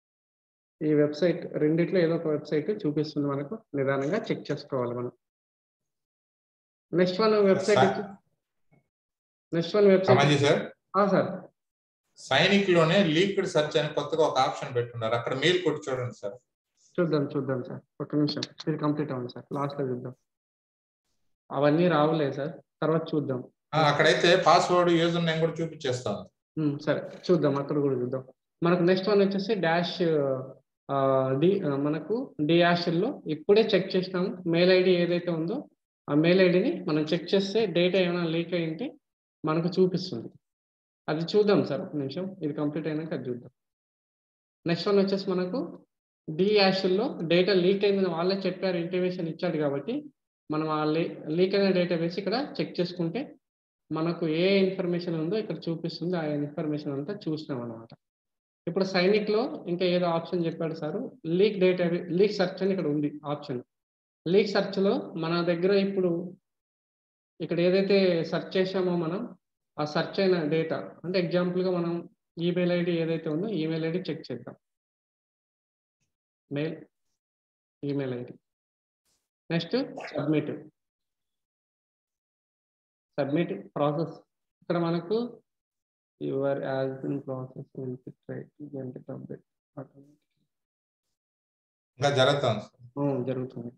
ఈ వెబ్సైట్ రెండిట్లో ఏదో ఒక వెబ్సైట్ చూపిస్తుంది మనకు నిదానంగా చెక్ చేసుకోవాలి మనం next one website next one website రమాజీ సార్ సార్ సైనిక్ లోనే లీక్డ్ సెర్చ్ అని కొత్తగా ఒక ఆప్షన్ పెట్టున్నారు అక్కడ మెయిల్ కొట్టి చూడండి సార్ చూద్దాం చూద్దాం సార్ ఒక నిమిషం ఇది కంప్లీట్ అవ్వండి సార్ లాస్ట్లో చూద్దాం అవన్నీ రావులే సార్ తర్వాత చూద్దాం ఆ, అక్కడైతే పాస్వర్డ్ యూజర్ నేమ్ కూడా చూపించేస్తాను ఉమ్, సరే చూద్దాం అక్కడ కూడా చూద్దాం మనకు నెక్స్ట్ వన్ వచ్చేసి డాష్ డి ఆ, మనకు డియాష్లో ఇప్పుడే చెక్ చేసినాము మెయిల్ ఐడి ఏదైతే ఉందో ఆ మెయిల్ ఐడిని మనం చెక్ చేస్తే డేటా ఏమైనా లీక్ అయింటే మనకు చూపిస్తుంది అది చూద్దాం సార్ ఒక నిమిషం ఇది కంప్లీట్ అయినాక అది చూద్దాం నెక్స్ట్ వన్ వచ్చేసి మనకు డియాష్లో డేటా లీక్ అయిందని వాళ్ళే చెప్పారు ఇంటిమేషన్ ఇచ్చాడు కాబట్టి మనం ఆ లీక్ అయిన డేటాబేస్ ఇక్కడ చెక్ చేసుకుంటే మనకు ఏ ఇన్ఫర్మేషన్ ఉందో ఇక్కడ చూపిస్తుంది ఆ ఇన్ఫర్మేషన్ అంతా చూసినాం అనమాట ఇప్పుడు సైనిక్ లో ఇంకా ఏదో ఆప్షన్ చెప్పాడు sir leak data leak search అని ఇక్కడ ఉంది ఆప్షన్ లీక్ సెర్చ్ లో మన దగ్గర ఇప్పుడు ఇక్కడ ఏదైతే సెర్చ్ చేసామో మనం ఆ సెర్చ్ అయిన డేటా అంటే ఎగ్జాంపుల్ గా మనం ఈమెయిల్ ఐడి ఏదైతే ఉందో ఈమెయిల్ ఐడి చెక్ చేద్దాం mail email ID next submit submit process ఇక్కడ మనకు your has been process update ఇంకా జరుగుతాను సార్ జరుగుతుంది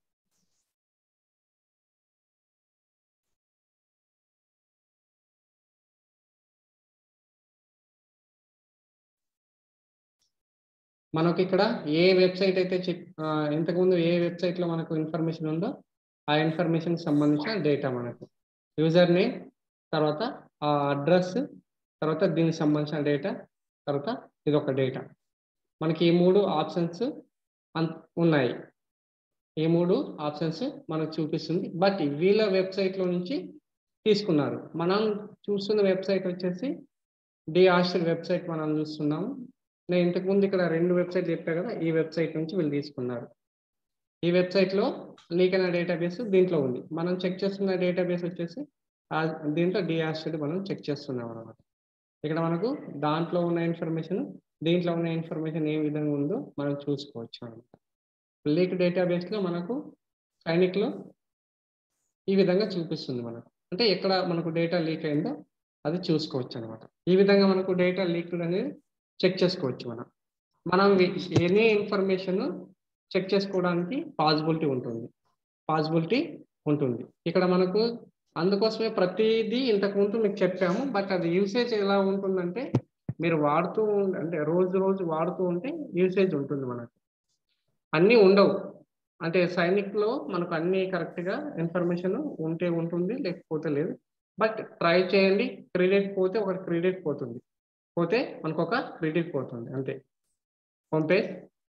మనకి ఇక్కడ ఏ వెబ్సైట్ అయితే చెక్ ఇంతకుముందు ఏ వెబ్సైట్లో మనకు ఇన్ఫర్మేషన్ ఉందో ఆ ఇన్ఫర్మేషన్ సంబంధించిన డేటా మనకు యూజర్ నేమ్ తర్వాత ఆ అడ్రస్ తర్వాత దీనికి సంబంధించిన డేటా తర్వాత ఇది ఒక డేటా మనకి ఈ మూడు ఆప్షన్స్ ఉన్నాయి ఈ మూడు ఆప్షన్స్ మనకు చూపిస్తుంది బట్ వీళ్ళ వెబ్సైట్లో నుంచి తీసుకున్నారు మనం చూస్తున్న వెబ్సైట్ వచ్చేసి డి హాస్టల్ వెబ్సైట్ మనం చూస్తున్నాము నేను ఇంతకుముందు ఇక్కడ రెండు వెబ్సైట్ చెప్పా కదా ఈ వెబ్సైట్ నుంచి వీళ్ళు తీసుకున్నారు ఈ వెబ్సైట్లో లీక్ అయిన డేటాబేస్ దీంట్లో ఉంది మనం చెక్ చేస్తున్న డేటాబేస్ వచ్చేసి దీంట్లో డిఆర్స్టెడ్ మనం చెక్ చేస్తున్నాం అనమాట ఇక్కడ మనకు దాంట్లో ఉన్న ఇన్ఫర్మేషన్ దీంట్లో ఉన్న ఇన్ఫర్మేషన్ ఏ విధంగా ఉందో మనం చూసుకోవచ్చు అనమాట లీక్ డేటాబేస్లో మనకు సైనిక్లో ఈ విధంగా చూపిస్తుంది మనకు అంటే ఎక్కడ మనకు డేటా లీక్ అయిందో అది చూసుకోవచ్చు అనమాట ఈ విధంగా మనకు డేటా లీక్ అనేది చెక్ చేసుకోవచ్చు మనం మనం ఎనీ ఇన్ఫర్మేషన్ చెక్ చేసుకోవడానికి పాసిబిలిటీ ఉంటుంది పాసిబిలిటీ ఉంటుంది ఇక్కడ మనకు అందుకోసమే ప్రతిదీ ఇంతకుముందు మీకు చెప్పాము బట్ అది యూసేజ్ ఎలా ఉంటుందంటే మీరు వాడుతూ అంటే రోజు రోజు వాడుతూ ఉంటే యూసేజ్ ఉంటుంది మనకు అన్నీ ఉండవు అంటే సైనిక్లో మనకు అన్ని కరెక్ట్గా ఇన్ఫర్మేషన్ ఉంటే ఉంటుంది లేకపోతే లేదు బట్ ట్రై చేయండి క్రెడిట్ పోతే ఒక క్రెడిట్ పోతుంది పోతే మనకు ఒక క్రెడిట్ పోతుంది అంతే హోమ్ పేజ్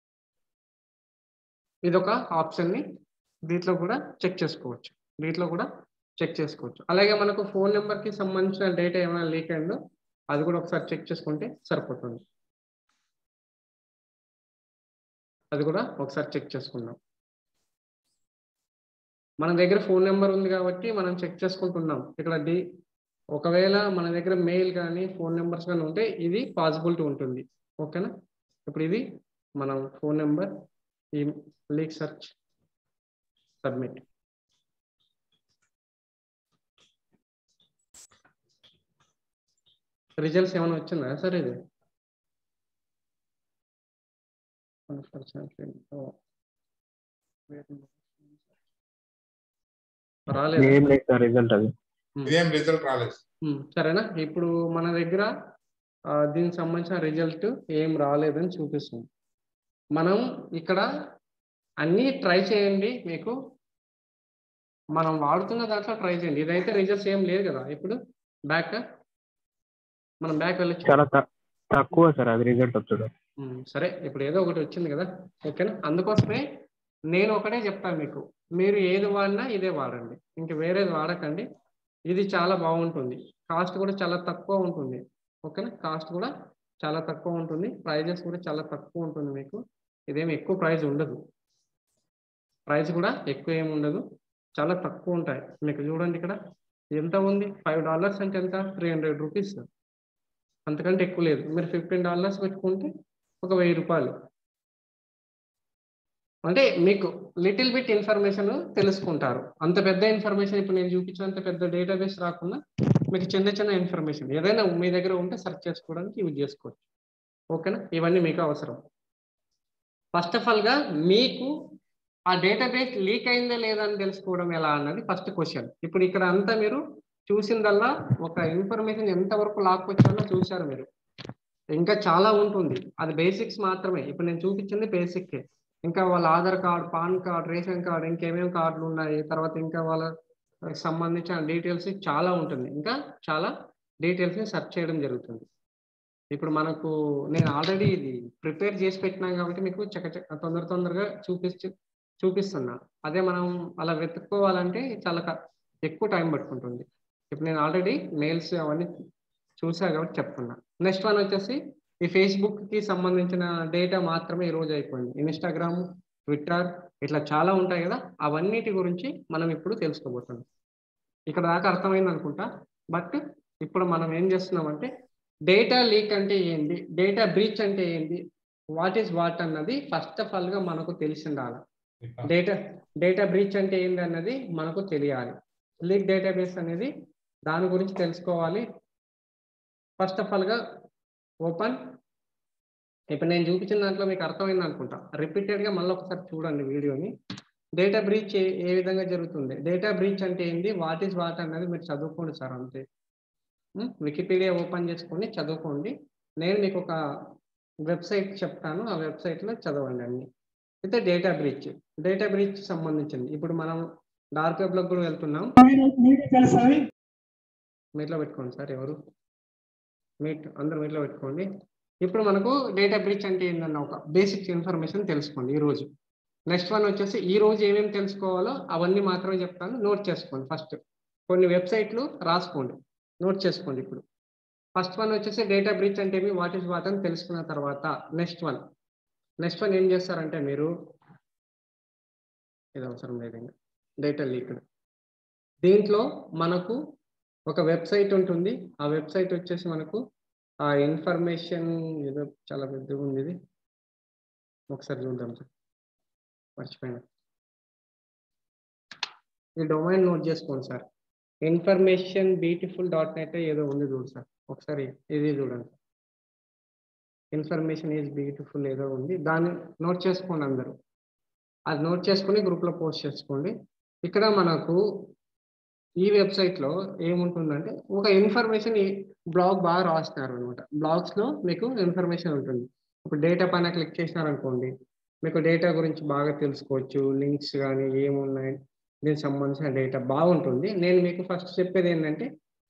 ఇది ఒక ఆప్షన్ని దీంట్లో కూడా చెక్ చేసుకోవచ్చు దీంట్లో కూడా చెక్ చేసుకోవచ్చు అలాగే మనకు ఫోన్ నెంబర్కి సంబంధించిన డేటా ఏమైనా లీక్ అయిందో అది కూడా ఒకసారి చెక్ చేసుకుంటే సరిపోతుంది అది కూడా ఒకసారి చెక్ చేసుకుందాం మన దగ్గర ఫోన్ నెంబర్ ఉంది కాబట్టి మనం చెక్ చేసుకుంటున్నాం ఇక్కడ డి ఒకవేళ మన దగ్గర మెయిల్ కానీ ఫోన్ నెంబర్స్ కానీ ఉంటే ఇది పాసిబిలిటీ ఉంటుంది ఓకేనా ఇప్పుడు ఇది మనం ఫోన్ నెంబర్ ఈ లీక్ సెర్చ్ సబ్మిట్ రిజల్ట్స్ ఏమైనా వచ్చిందా సార్ ఇది రాలేదు ఏం లేదు సార్ రిజల్ట్ అది ఇదేం రిజల్ట్ రాలేదు ఉమ్, సరేనా ఇప్పుడు మన దగ్గర ఆ, దీనికి సంబంధించిన రిజల్ట్ ఏం రాలేదని చూపిస్తుంది మనం ఇక్కడ అన్నీ ట్రై చేయండి మీకు మనం వాడుతున్న దాంట్లో ట్రై చేయండి ఇదైతే రిజల్ట్స్ ఏం లేదు కదా ఇప్పుడు బ్యాక్ మనం బ్యాక్ వెళ్ళొచ్చు చాలా త- తక్కువ సార్ అది రిజల్ట్ వచ్చాడు ఉమ్, సరే ఇప్పుడు ఏదో ఒకటి వచ్చింది కదా ఓకేనా అందుకోసమే నేను ఒకటే చెప్తాను మీకు మీరు ఏది వాడినా ఇదే వాడండి ఇంక వేరేది వాడకండి ఇది చాలా బాగుంటుంది కాస్ట్ కూడా చాలా తక్కువ ఉంటుంది ఓకేనా కాస్ట్ కూడా చాలా తక్కువ ఉంటుంది ప్రైజెస్ కూడా చాలా తక్కువ ఉంటుంది మీకు ఇదేమి ఎక్కువ ప్రైస్ ఉండదు ప్రైస్ కూడా ఎక్కువ ఏమి ఉండదు చాలా తక్కువ ఉంటాయి మీకు చూడండి ఇక్కడ ఎంత ఉంది ఫైవ్ డాలర్స్ అంటే ఎంత త్రీ హండ్రెడ్ రూపీస్ అంతకంటే ఎక్కువ లేదు మీరు ఫిఫ్టీన్ డాలర్స్ పెట్టుకుంటే ఒక వెయ్యి రూపాయలు అంటే మీకు లిటిల్ బిట్ ఇన్ఫర్మేషన్ తెలుసుకుంటారు అంత పెద్ద ఇన్ఫర్మేషన్ ఇప్పుడు నేను చూపించినంత పెద్ద డేటాబేస్ రాకుండా మీకు చిన్న చిన్న ఇన్ఫర్మేషన్ ఏదైనా మీ దగ్గర ఉంటే సెర్చ్ చేసుకోవడానికి యూజ్ చేసుకోవచ్చు ఓకేనా ఇవన్నీ మీకు అవసరం ఫస్ట్ ఆఫ్ ఆల్ గా మీకు ఆ డేటాబేస్ లీక్ అయిందా లేదా అని తెలుసుకోవడం ఎలా అన్నది ఫస్ట్ క్వశ్చన్ ఇప్పుడు ఇక్కడ అంతా మీరు చూసిందల్లా ఒక ఇన్ఫర్మేషన్ ఎంతవరకు లాక్కొచ్చారో చూశారు మీరు ఇంకా చాలా ఉంటుంది అది బేసిక్స్ మాత్రమే ఇప్పుడు నేను చూపించింది బేసిక్ ఇంకా వాళ్ళ Aadhaar card PAN card ration card ఇంకేమేమి కార్డులు ఉన్నాయి తర్వాత ఇంకా వాళ్ళ సంబంధించిన డీటెయిల్స్ చాలా ఉంటుంది ఇంకా చాలా డీటెయిల్స్ ని సెర్చ్ చేయడం జరుగుతుంది ఇప్పుడు మనకు నేను ఆల్రెడీ ఇది ప్రిపేర్ చేసి పెట్టినాను కాబట్టి మీకు చక్క చక్క తొందర తొందరగా చూపించి చూపిస్తున్నా అదే మనం అలా వెతుక్కోవాలంటే చాలా క- ఎక్కువ టైం పట్టుకుంటుంది ఇప్పుడు నేను ఆల్రెడీ మెయిల్స్ అవన్నీ చూసా కాబట్టి చెప్తున్నా నెక్స్ట్ వన్ వచ్చేసి ఈ ఫేస్బుక్ కి సంబంధించిన డేటా మాత్రమే ఈ రోజు అయిపోయింది ఇన్స్టాగ్రామ్ ట్విట్టర్ ఇట్లా చాలా ఉంటాయి కదా అవన్నిటి గురించి మనం ఇప్పుడు తెలుసుకోబోతున్నాం ఇక్కడ దాకా అర్థమైంది అనుకుంటా బట్ ఇప్పుడు మనం ఏం చేస్తున్నామంటే డేటా లీక్ అంటే ఏంటి డేటా బ్రీచ్ అంటే ఏంటి వాట్ ఈస్ వాట్ అన్నది ఫస్ట్ ఆఫ్ ఆల్ గా మనకు తెలిసి ఉండాలి డేటా డేటా బ్రీచ్ అంటే ఏంటి అన్నది మనకు తెలియాలి లీక్ డేటాబేస్ అనేది దాని గురించి తెలుసుకోవాలి ఫస్ట్ ఆఫ్ ఆల్ గా ఓపెన్ ఇప్పుడు నేను చూపించిన దాంట్లో మీకు అర్థమైంది అనుకుంటా రిపీటెడ్ గా మళ్ళీ ఒకసారి చూడండి వీడియోని డేటా బ్రీచ్ ఏ ఏ విధంగా జరుగుతుంది డేటా బ్రీచ్ అంటే ఏంటి వాట్ ఈస్ వాట్ అన్నది మీరు చదువుకోండి సార్ అంతే వికీపీడియా ఓపెన్ చేసుకొని చదువుకోండి నేను మీకు ఒక వెబ్సైట్ చెప్తాను ఆ వెబ్సైట్ లో చదవండి అన్ని అయితే డేటా బ్రీచ్ డేటా బ్రీచ్ సంబంధించింది ఇప్పుడు మనం డార్క్ వెబ్ లో కూడా వెళ్తున్నాం మీట్లో పెట్టుకోండి సార్ ఎవరు మీట్ అందరూ మీట్లో పెట్టుకోండి ఇప్పుడు మనకు డేటా బ్రీచ్ అంటే ఏంటన్న ఒక బేసిక్ ఇన్ఫర్మేషన్ తెలుసుకోండి ఈ రోజు నెక్స్ట్ వన్ వచ్చేసి ఈ రోజు ఏమేమి తెలుసుకోవాలో అవన్నీ మాత్రమే చెప్తాను నోట్ చేసుకోండి ఫస్ట్ కొన్ని వెబ్సైట్లు రాసుకోండి నోట్ చేసుకోండి ఇప్పుడు ఫస్ట్ వన్ వచ్చేసి డేటా బ్రీచ్ అంటే ఏమి వాట్ ఇస్ వాట్ అని తెలుసుకున్న తర్వాత నెక్స్ట్ వన్ నెక్స్ట్ వన్ ఏం చేస్తారంటే మీరు ఇది అవసరం లేదు ఇంకా డేటా లీక్డ్ దీంట్లో మనకు ఒక వెబ్సైట్ ఉంటుంది ఆ వెబ్సైట్ వచ్చేసి మనకు ఆ ఇన్ఫర్మేషన్ ఏదో చాలా పెద్దగా ఉంది ఇది ఒకసారి చూద్దాం సార్ మర్చిపోయినా ఈ డొమైన్ నోట్ చేసుకోండి sir information beautiful dot net ఏదో ఉంది చూడు సార్ ఒకసారి ఇది చూడండి ఇన్ఫర్మేషన్ ఈజ్ బ్యూటిఫుల్ ఏదో ఉంది దాన్ని నోట్ చేసుకోండి అందరూ అది నోట్ చేసుకుని గ్రూప్లో పోస్ట్ చేసుకోండి ఇక్కడ మనకు ఈ వెబ్సైట్ లో ఏముంటుందంటే ఒక ఇన్ఫర్మేషన్ ఈ బ్లాగ్ బాగా రాస్తున్నారు అనమాట బ్లాగ్స్ లో మీకు ఇన్ఫర్మేషన్ ఉంటుంది ఇప్పుడు డేటా పైన క్లిక్ చేసినారనుకోండి మీకు డేటా గురించి బాగా తెలుసుకోవచ్చు లింక్స్ కానీ ఏమున్నాయి దీనికి సంబంధించిన డేటా బాగుంటుంది నేను మీకు ఫస్ట్ చెప్పేది ఏంటంటే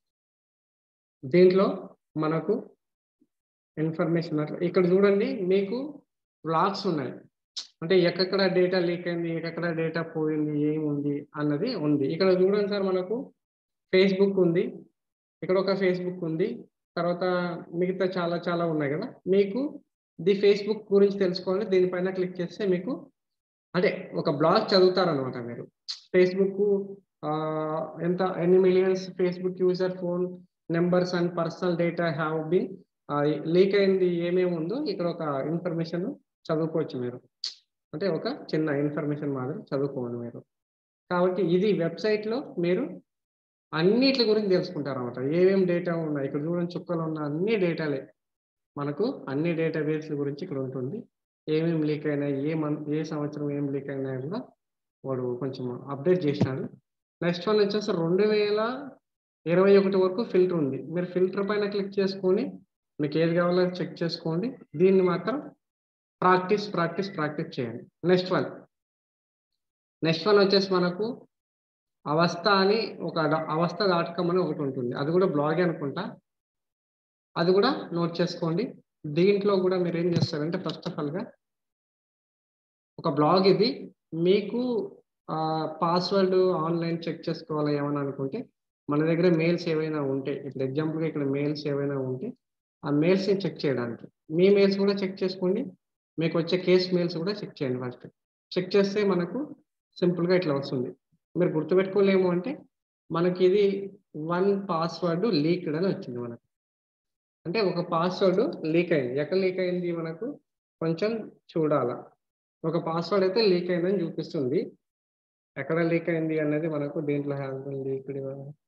దీంట్లో మనకు ఇన్ఫర్మేషన్ అట్లా ఇక్కడ చూడండి మీకు బ్లాగ్స్ ఉన్నాయి అంటే ఎక్కడ డేటా లీక్ అయింది ఎక్కడ డేటా పోయింది ఏముంది అన్నది ఉంది ఇక్కడ చూడండి సార్ మనకు ఫేస్బుక్ ఉంది ఇక్కడ ఒక ఫేస్బుక్ ఉంది తర్వాత మిగతా చాలా చాలా ఉన్నాయి కదా మీకు ది ఫేస్బుక్ గురించి తెలుసుకోవాలంటే దీనిపైన క్లిక్ చేస్తే మీకు అంటే ఒక బ్లాగ్ చదువుతారనమాట మీరు ఫేస్బుక్ ఎంత ఎన్ని millions Facebook user phone numbers and personal data have been leak అయింది ఏమేమి ఉందో ఇక్కడ ఒక ఇన్ఫర్మేషన్ చదువుకోవచ్చు మీరు అంటే ఒక చిన్న ఇన్ఫర్మేషన్ మాదిరి చదువుకోండి మీరు కాబట్టి ఇది వెబ్సైట్లో మీరు అన్నిటి గురించి తెలుసుకుంటారు అనమాట ఏమేమి డేటా ఉన్నాయి ఇక్కడ చూడండి చుక్కలు ఉన్న అన్ని డేటాలే మనకు అన్ని డేటాబేస్ల గురించి ఇక్కడ ఉంటుంది ఏమేమి లీక్ అయినాయి ఏ మన్ ఏ సంవత్సరం ఏం లీక్ అయినాయి కూడా వాడు కొంచెం అప్డేట్ చేసినాడు నెక్స్ట్ వన్ వచ్చేసి రెండు వేల ఇరవై ఒకటి వరకు ఫిల్టర్ ఉంది మీరు ఫిల్టర్ పైన క్లిక్ చేసుకొని మీకు ఏది కావాలో చెక్ చేసుకోండి దీన్ని మాత్రం ప్రాక్టీస్ ప్రాక్టీస్ ప్రాక్టీస్ చేయండి నెక్స్ట్ వన్ నెక్స్ట్ వన్ వచ్చేసి మనకు అవస్థ అని ఒక అవస్థ డాట్ కామ్ అని ఒకటి ఉంటుంది అది కూడా బ్లాగే అనుకుంటా అది కూడా నోట్ చేసుకోండి దీంట్లో కూడా మీరు ఏం చేస్తారంటే ఫస్ట్ ఆఫ్ ఆల్గా ఒక బ్లాగ్ ఇది మీకు పాస్వర్డ్ ఆన్లైన్ చెక్ చేసుకోవాలి ఏమని అనుకుంటే మన దగ్గర మెయిల్స్ ఏవైనా ఉంటే ఇప్పుడు ఎగ్జాంపుల్గా ఇక్కడ మెయిల్స్ ఏవైనా ఉంటే ఆ మెయిల్స్ని చెక్ చేయడానికి మీ మెయిల్స్ కూడా చెక్ చేసుకోండి మీకు వచ్చే కేస్ మెయిల్స్ కూడా చెక్ చేయండి ఫస్ట్ చెక్ చేస్తే మనకు సింపుల్గా ఇట్లా వస్తుంది మీరు గుర్తుపెట్టుకోలేము అంటే మనకి ఇది వన్ పాస్వర్డ్ లీక్డ్ అని వచ్చింది మనకు అంటే ఒక పాస్వర్డ్ లీక్ అయింది ఎక్కడ లీక్ అయింది మనకు కొంచెం చూడాల ఒక పాస్వర్డ్ అయితే లీక్ అయిందని చూపిస్తుంది ఎక్కడ లీక్ అయింది అనేది మనకు దీంట్లో has been leaked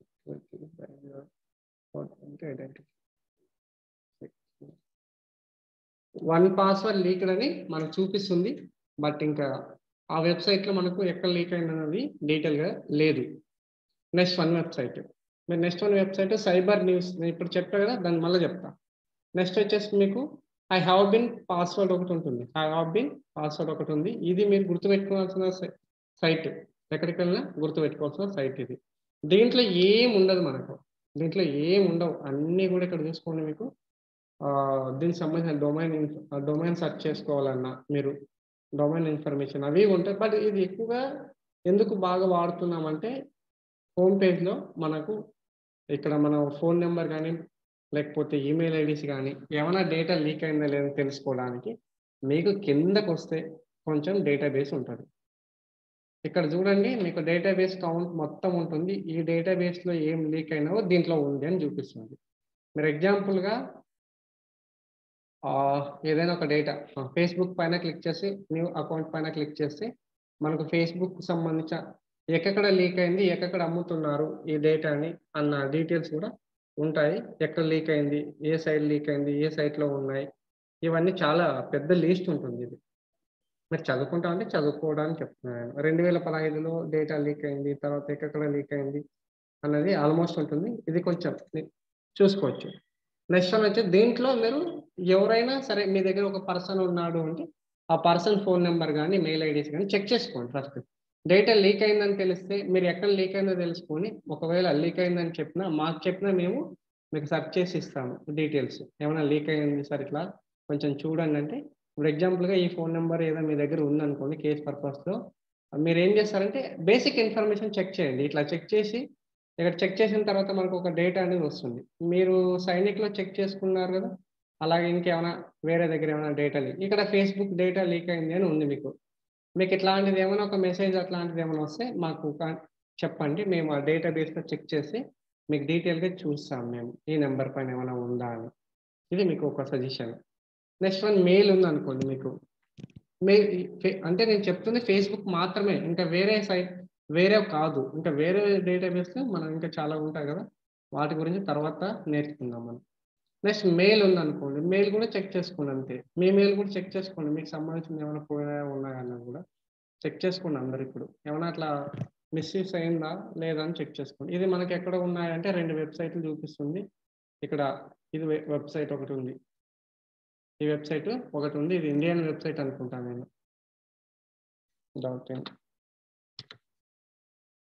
one password leaked అని మనకు చూపిస్తుంది బట్ ఇంకా ఆ వెబ్సైట్లో మనకు ఎక్కడ లీక్ అయింది అనేది డీటెయిల్గా లేదు నెక్స్ట్ వన్ వెబ్సైట్ మీరు next one website cyber news నేను ఇప్పుడు చెప్పా కదా దాన్ని మళ్ళీ చెప్తా నెక్స్ట్ వచ్చేసి మీకు ఐ హ్యావ్ బిన్ పాస్వర్డ్ ఒకటి ఉంటుంది ఐ హ్యావ్ బిన్ పాస్వర్డ్ ఒకటి ఉంది ఇది మీరు గుర్తుపెట్టుకోవాల్సిన సైట్ ఎక్కడికి వెళ్ళినా గుర్తుపెట్టుకోవాల్సిన సైట్ ఇది దీంట్లో ఏం ఉండదు మనకు దీంట్లో ఏం ఉండవు అన్నీ కూడా ఇక్కడ చూసుకోండి మీకు దీనికి సంబంధించిన డొమైన్ డొమైన్ సెర్చ్ చేసుకోవాలన్నా మీరు డొమైన్ ఇన్ఫర్మేషన్ అవి ఉంటాయి బట్ ఇది ఎక్కువగా ఎందుకు బాగా వాడుతున్నామంటే హోమ్ పేజ్లో మనకు ఇక్కడ మన ఫోన్ నెంబర్ కానీ లేకపోతే ఈమెయిల్ ఐడీస్ కానీ ఏమైనా డేటా లీక్ అయిందా లేదని తెలుసుకోవడానికి మీకు కిందకు వస్తే కొంచెం డేటాబేస్ ఉంటుంది ఇక్కడ చూడండి మీకు డేటాబేస్ కౌంట్ మొత్తం ఉంటుంది ఈ డేటాబేస్లో ఏం లీక్ అయినావో దీంట్లో ఉంది అని చూపిస్తుంది మీరు ఎగ్జాంపుల్గా ఏదైనా ఒక డేటా ఫేస్బుక్ పైన క్లిక్ చేసి న్యూ అకౌంట్ పైన క్లిక్ చేస్తే మనకు ఫేస్బుక్ సంబంధించిన ఎక్కడ లీక్ అయింది ఎక్కడ అమ్ముతున్నారు ఈ డేటాని అన్న డీటెయిల్స్ కూడా ఉంటాయి ఎక్కడ లీక్ అయింది ఏ సైట్ లీక్ అయింది ఏ సైట్లో ఉన్నాయి ఇవన్నీ చాలా పెద్ద లిస్ట్ ఉంటుంది ఇది మీరు చదువుకుంటా అంటే చదువుకోవడానికి చెప్తున్నాను రెండు వేల పదహైదులో డేటా లీక్ అయింది తర్వాత ఎక్కడ లీక్ అయింది అన్నది ఆల్మోస్ట్ ఉంటుంది ఇది కొంచెం చూసుకోవచ్చు నెక్స్ట్ వన్ వచ్చి దీంట్లో మీరు ఎవరైనా సరే మీ దగ్గర ఒక పర్సన్ ఉన్నాడు అంటే ఆ పర్సన్ ఫోన్ నెంబర్ కానీ మెయిల్ ఐడీస్ కానీ చెక్ చేసుకోండి ఫస్ట్ డేటా లీక్ అయిందని తెలిస్తే మీరు ఎక్కడ లీక్ అయిందో తెలుసుకొని ఒకవేళ లీక్ అయిందని చెప్పినా మాకు చెప్పినా మేము మీకు సెర్చ్ చేసి ఇస్తాము డీటెయిల్స్ ఏమైనా లీక్ అయింది సార్ ఇట్లా కొంచెం చూడండి అంటే ఇప్పుడు ఎగ్జాంపుల్గా ఈ ఫోన్ నెంబర్ ఏదో మీ దగ్గర ఉందనుకోండి కేస్ పర్పస్లో మీరు ఏం చేస్తారంటే బేసిక్ ఇన్ఫర్మేషన్ చెక్ చేయండి ఇట్లా చెక్ చేసి ఇక్కడ చెక్ చేసిన తర్వాత మనకు ఒక డేటా అనేది వస్తుంది మీరు సైనిక్లో చెక్ చేసుకున్నారు కదా అలాగే ఇంకేమైనా వేరే దగ్గర ఏమైనా డేటా లీక్ ఇక్కడ ఫేస్బుక్ డేటా లీక్ అయింది అని ఉంది మీకు మీకు ఇట్లాంటిది ఏమైనా ఒక మెసేజ్ అట్లాంటిది ఏమైనా వస్తే మాకు చెప్పండి మేము ఆ డేటాబేస్లో చెక్ చేసి మీకు డీటెయిల్గా చూస్తాం మేము ఈ నెంబర్ పైన ఏమైనా ఉందా అని ఇది మీకు ఒక సజెషన్ నెక్స్ట్ వన్ మెయిల్ ఉంది అనుకోండి మీకు మెయిల్ అంటే నేను చెప్తుంది ఫేస్బుక్ మాత్రమే ఇంకా వేరే సైట్ వేరే కాదు ఇంకా వేరే డేటాబేస్ మనం ఇంకా చాలా ఉంటాయి కదా వాటి గురించి తర్వాత నేర్చుకుందాం మనం నెక్స్ట్ మెయిల్ ఉంది అనుకోండి మెయిల్ కూడా చెక్ చేసుకోండి అంతే మీ మెయిల్ కూడా చెక్ చేసుకోండి మీకు సంబంధించిన ఏమైనా పోయినా ఉన్నాయా అన్నది కూడా చెక్ చేసుకోండి అందరు ఇప్పుడు ఏమైనా అట్లా మిస్యూస్ అయిందా లేదా అని చెక్ చేసుకోండి ఇది మనకి ఎక్కడ ఉన్నాయంటే రెండు వెబ్సైట్లు చూపిస్తుంది ఇక్కడ ఇది వెబ్సైట్ ఒకటి ఉంది ఈ వెబ్సైట్ ఒకటి ఉంది ఇది ఇండియన్ వెబ్సైట్ అనుకుంటాను నేను డాట్ ఇన్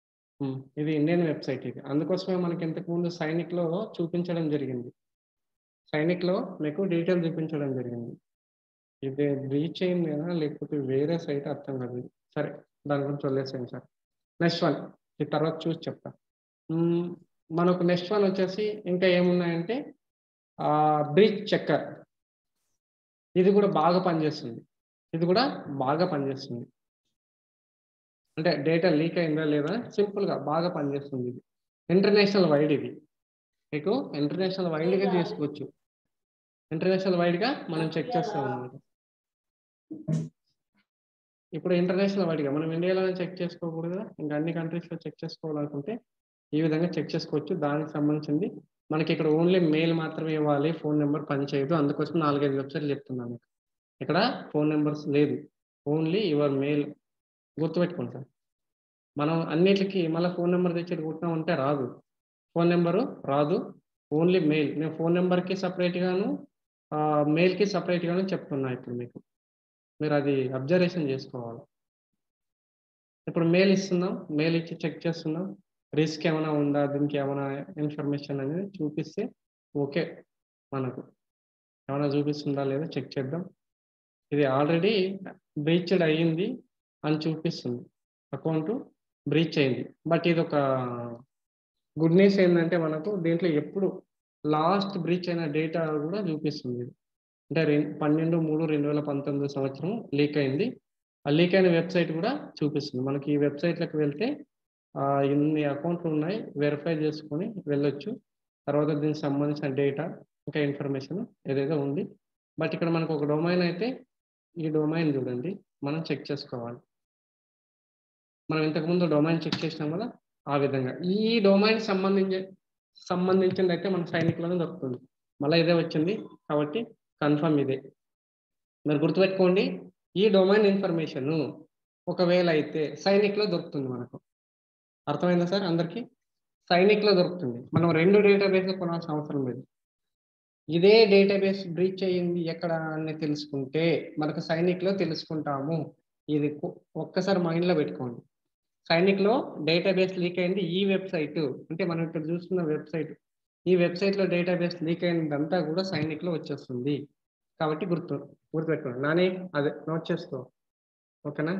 ఉమ్, ఇది ఇండియన్ వెబ్సైట్ ఇది అందుకోసమే మనకి ఇంతకు ముందు సైనిక్ లో చూపించడం జరిగింది సైనిక్ లో మీకు డీటెయిల్ చూపించడం జరిగింది ఇది రీచ్ అయిందేనా లేకపోతే వేరే సైట్ అర్థం కాదు ఇది. సరే దాని గురించి వదిలేసాను సార్ నెక్స్ట్ వన్ ఈ తర్వాత చూసి చెప్తా మ్మ్, మనకు నెక్స్ట్ వన్ వచ్చేసి ఇంకా ఏమున్నాయంటే బ్రిడ్జ్ చెక్కర్ ఇది కూడా బాగా పనిచేస్తుంది ఇది కూడా బాగా పనిచేస్తుంది అంటే డేటా లీక్ అయిందా లేదా సింపుల్ గా బాగా పనిచేస్తుంది ఇది ఇంటర్నేషనల్ వైడ్ ఇది మీకు ఇంటర్నేషనల్ వైడ్ గా చేసుకోవచ్చు ఇంటర్నేషనల్ వైడ్ గా మనం చెక్ చేస్తాం అన్నమాట ఇప్పుడు ఇంటర్నేషనల్ వైడ్ గా మనం ఇండియాలోనే చెక్ చేసుకోకూడదు కదా ఇంకా అన్ని కంట్రీస్ లో చెక్ చేసుకోవాలనుకుంటే ఈ విధంగా చెక్ చేసుకోవచ్చు దానికి సంబంధించింది మనకి ఇక్కడ ఓన్లీ మెయిల్ మాత్రమే ఇవ్వాలి ఫోన్ నెంబర్ పనిచేయదు అందుకోసం నాలుగైదు వెబ్సైట్లు చెప్తున్నాను మీకు. ఇక్కడ ఫోన్ నెంబర్స్ లేదు ఓన్లీ యువర్ మెయిల్ గుర్తుపెట్టుకోండి సార్ మనం అన్నిటికీ మళ్ళీ ఫోన్ నెంబర్ తెచ్చి కొట్టినా ఉంటే రాదు ఫోన్ నెంబరు రాదు ఓన్లీ మెయిల్ నేను ఫోన్ నెంబర్కి సపరేట్ గాను మెయిల్కి సపరేట్ గాను చెప్తున్నా ఇప్పుడు మీకు మీరు అది అబ్జర్వేషన్ చేసుకోవాలి ఇప్పుడు మెయిల్ ఇస్తున్నాం మెయిల్ ఇచ్చి చెక్ చేస్తున్నాం రిస్క్ ఏమైనా ఉందా దీనికి ఏమైనా ఇన్ఫర్మేషన్ అనేది చూపిస్తే ఓకే మనకు ఏమైనా చూపిస్తుందా లేదా చెక్ చేద్దాం ఇది ఆల్రెడీ బ్రీచ్డ్ అయ్యింది అని చూపిస్తుంది అకౌంట్ బ్రీచ్ అయింది బట్ ఇది ఒక గుడ్ న్యూస్ ఏంటంటే మనకు దీంట్లో ఎప్పుడు లాస్ట్ బ్రీచ్ అయిన డేటా కూడా చూపిస్తుంది ఇది. అంటే రెం పన్నెండు మూడు రెండు వేల పంతొమ్మిది సంవత్సరం లీక్ అయింది ఆ లీక్ అయిన వెబ్సైట్ కూడా చూపిస్తుంది మనకి ఈ వెబ్సైట్లకు వెళ్తే ఆ, ఇన్ని అకౌంట్లు ఉన్నాయి వెరిఫై చేసుకొని వెళ్ళొచ్చు తర్వాత దీనికి సంబంధించిన డేటా ఇంకా ఇన్ఫర్మేషన్ ఏదైతే ఉంది బట్ ఇక్కడ మనకు ఒక డొమైన్ అయితే ఈ డొమైన్ చూడండి మనం చెక్ చేసుకోవాలి మనం ఇంతకుముందు డొమైన్ చెక్ చేసినాం కదా ఆ విధంగా ఈ డొమైన్ సంబంధించి సంబంధించింది అయితే మన సైనికులను దొరుకుతుంది మళ్ళీ ఇదే వచ్చింది కాబట్టి కన్ఫర్మ్ ఇదే మీరు గుర్తుపెట్టుకోండి ఈ డొమైన్ ఇన్ఫర్మేషన్ ఒకవేళ అయితే సైనిక్లో దొరుకుతుంది మనకు అర్థమైందా సార్ అందరికీ సైనిక్లో దొరుకుతుంది మనం రెండు డేటాబేస్ కొనాల్సిన అవసరం లేదు ఇదే డేటాబేస్ బ్రీచ్ అయ్యింది ఎక్కడ అని తెలుసుకుంటే మనకు సైనిక్లో తెలుసుకుంటాము ఇది కు- ఒక్కసారి మైండ్లో పెట్టుకోండి సైనిక్లో డేటాబేస్ లీక్ అయింది ఈ వెబ్సైట్ అంటే మనం ఇక్కడ చూస్తున్న వెబ్సైట్ ఈ వెబ్సైట్లో డేటాబేస్ లీక్ అయినదంతా కూడా సైనిక్లో వచ్చేస్తుంది కాబట్టి గుర్తు గుర్తుపెట్టుకోండి నాని అదే నోట్ చేసుకో ఓకేనా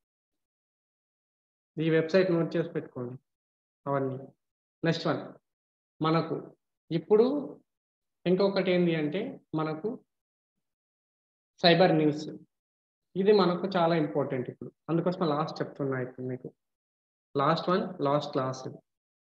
ఈ వెబ్సైట్ నోట్ చేసి పెట్టుకోండి అవన్నీ నెక్స్ట్ వన్ మనకు ఇప్పుడు ఇంకొకటి ఏంటి అంటే మనకు సైబర్ న్యూస్ ఇది మనకు చాలా ఇంపార్టెంట్ ఇప్పుడు అందుకోసం లాస్ట్ చెప్తున్నా ఇప్పుడు మీకు లాస్ట్ వన్ లాస్ట్ క్లాస్ ఇది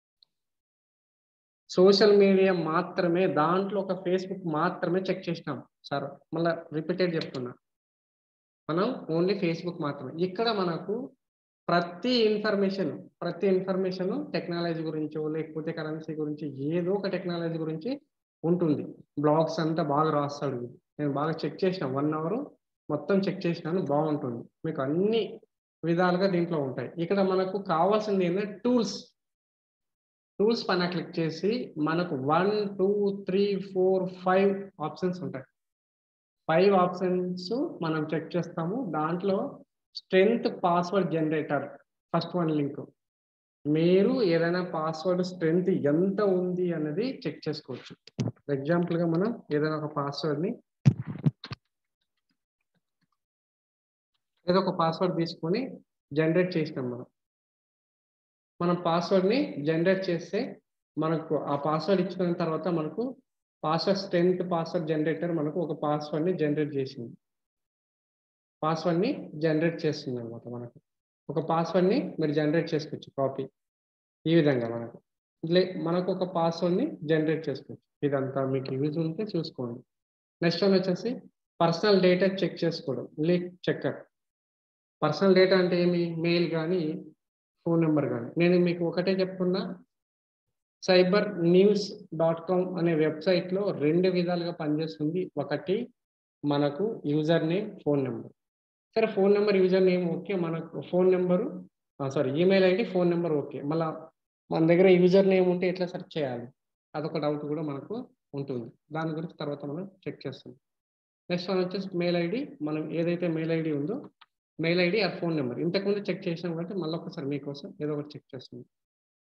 సోషల్ మీడియా మాత్రమే దాంట్లో ఒక ఫేస్బుక్ మాత్రమే చెక్ చేసినాం సార్ మళ్ళీ రిపీటెడ్ చెప్తున్నా మనం ఓన్లీ ఫేస్బుక్ మాత్రమే ఇక్కడ మనకు ప్రతి ఇన్ఫర్మేషన్ ప్రతి ఇన్ఫర్మేషన్ టెక్నాలజీ గురించో లేకపోతే కరెన్సీ గురించి ఏదో ఒక టెక్నాలజీ గురించి ఉంటుంది బ్లాగ్స్ అంతా బాగా రాస్తాడు వీడు. నేను బాగా చెక్ చేసిన వన్ అవర్ మొత్తం చెక్ చేసినాను బాగుంటుంది మీకు అన్ని విధాలుగా దీంట్లో ఉంటాయి ఇక్కడ మనకు కావాల్సింది ఏంటంటే టూల్స్ టూల్స్ పైన క్లిక్ చేసి మనకు one two three four five options ఉంటాయి ఫైవ్ ఆప్షన్స్ మనం చెక్ చేస్తాము దాంట్లో strength password generator first one link మీరు ఏదైనా పాస్వర్డ్ స్ట్రెంగ్త్ ఎంత ఉంది అనేది చెక్ చేసుకోవచ్చు ఎగ్జాంపుల్ గా మనం ఏదైనా ఒక పాస్వర్డ్ ని ఏదో ఒక పాస్వర్డ్ తీసుకొని జనరేట్ చేసినాం మనం మనం పాస్వర్డ్ ని జనరేట్ చేస్తే మనకు ఆ పాస్వర్డ్ ఇచ్చిన తర్వాత మనకు పాస్వర్డ్ స్ట్రెంగ్త్ పాస్వర్డ్ జనరేటర్ మనకు ఒక పాస్వర్డ్ ని జనరేట్ చేసింది పాస్వర్డ్ ని జనరేట్ చేస్తుంది అనమాట మనకు ఒక పాస్వర్డ్ ని మీరు జనరేట్ చేసుకోవచ్చు కాపీ ఈ విధంగా మనకు లే మనకు ఒక పాస్వర్డ్ ని జనరేట్ చేసుకోవచ్చు ఇదంతా మీకు యూజ్ ఉంటే చూసుకోండి నెక్స్ట్ వన్ వచ్చేసి పర్సనల్ డేటా చెక్ చేసుకోవడం లీక్ చెక్కర్ పర్సనల్ డేటా అంటే ఏమి మెయిల్ కానీ ఫోన్ నెంబర్ కానీ నేను మీకు ఒకటే చెప్తున్నా సైబర్ న్యూస్ డాట్ కామ్ అనే వెబ్సైట్లో రెండు విధాలుగా పనిచేస్తుంది ఒకటి మనకు యూజర్ నేమ్ ఫోన్ నెంబర్ సరే phone number user name okay మనకు phone number sorry email ID phone number okay మళ్ళీ మన దగ్గర యూజర్ నేమ్ ఉంటే ఎట్లా సెర్చ్ చేయాలి అదొక డౌట్ కూడా మనకు ఉంటుంది దాని గురించి తర్వాత మనం చెక్ చేస్తాం నెక్స్ట్ వన్ వచ్చేసి మెయిల్ ఐడి మనం ఏదైతే మెయిల్ ఐడి ఉందో మెయిల్ ఐడి ఆ ఫోన్ నెంబర్ ఇంతకుముందు చెక్ చేసినాం కాబట్టి మళ్ళీ ఒకసారి మీకోసం ఏదో ఒకటి చెక్ చేస్తుంది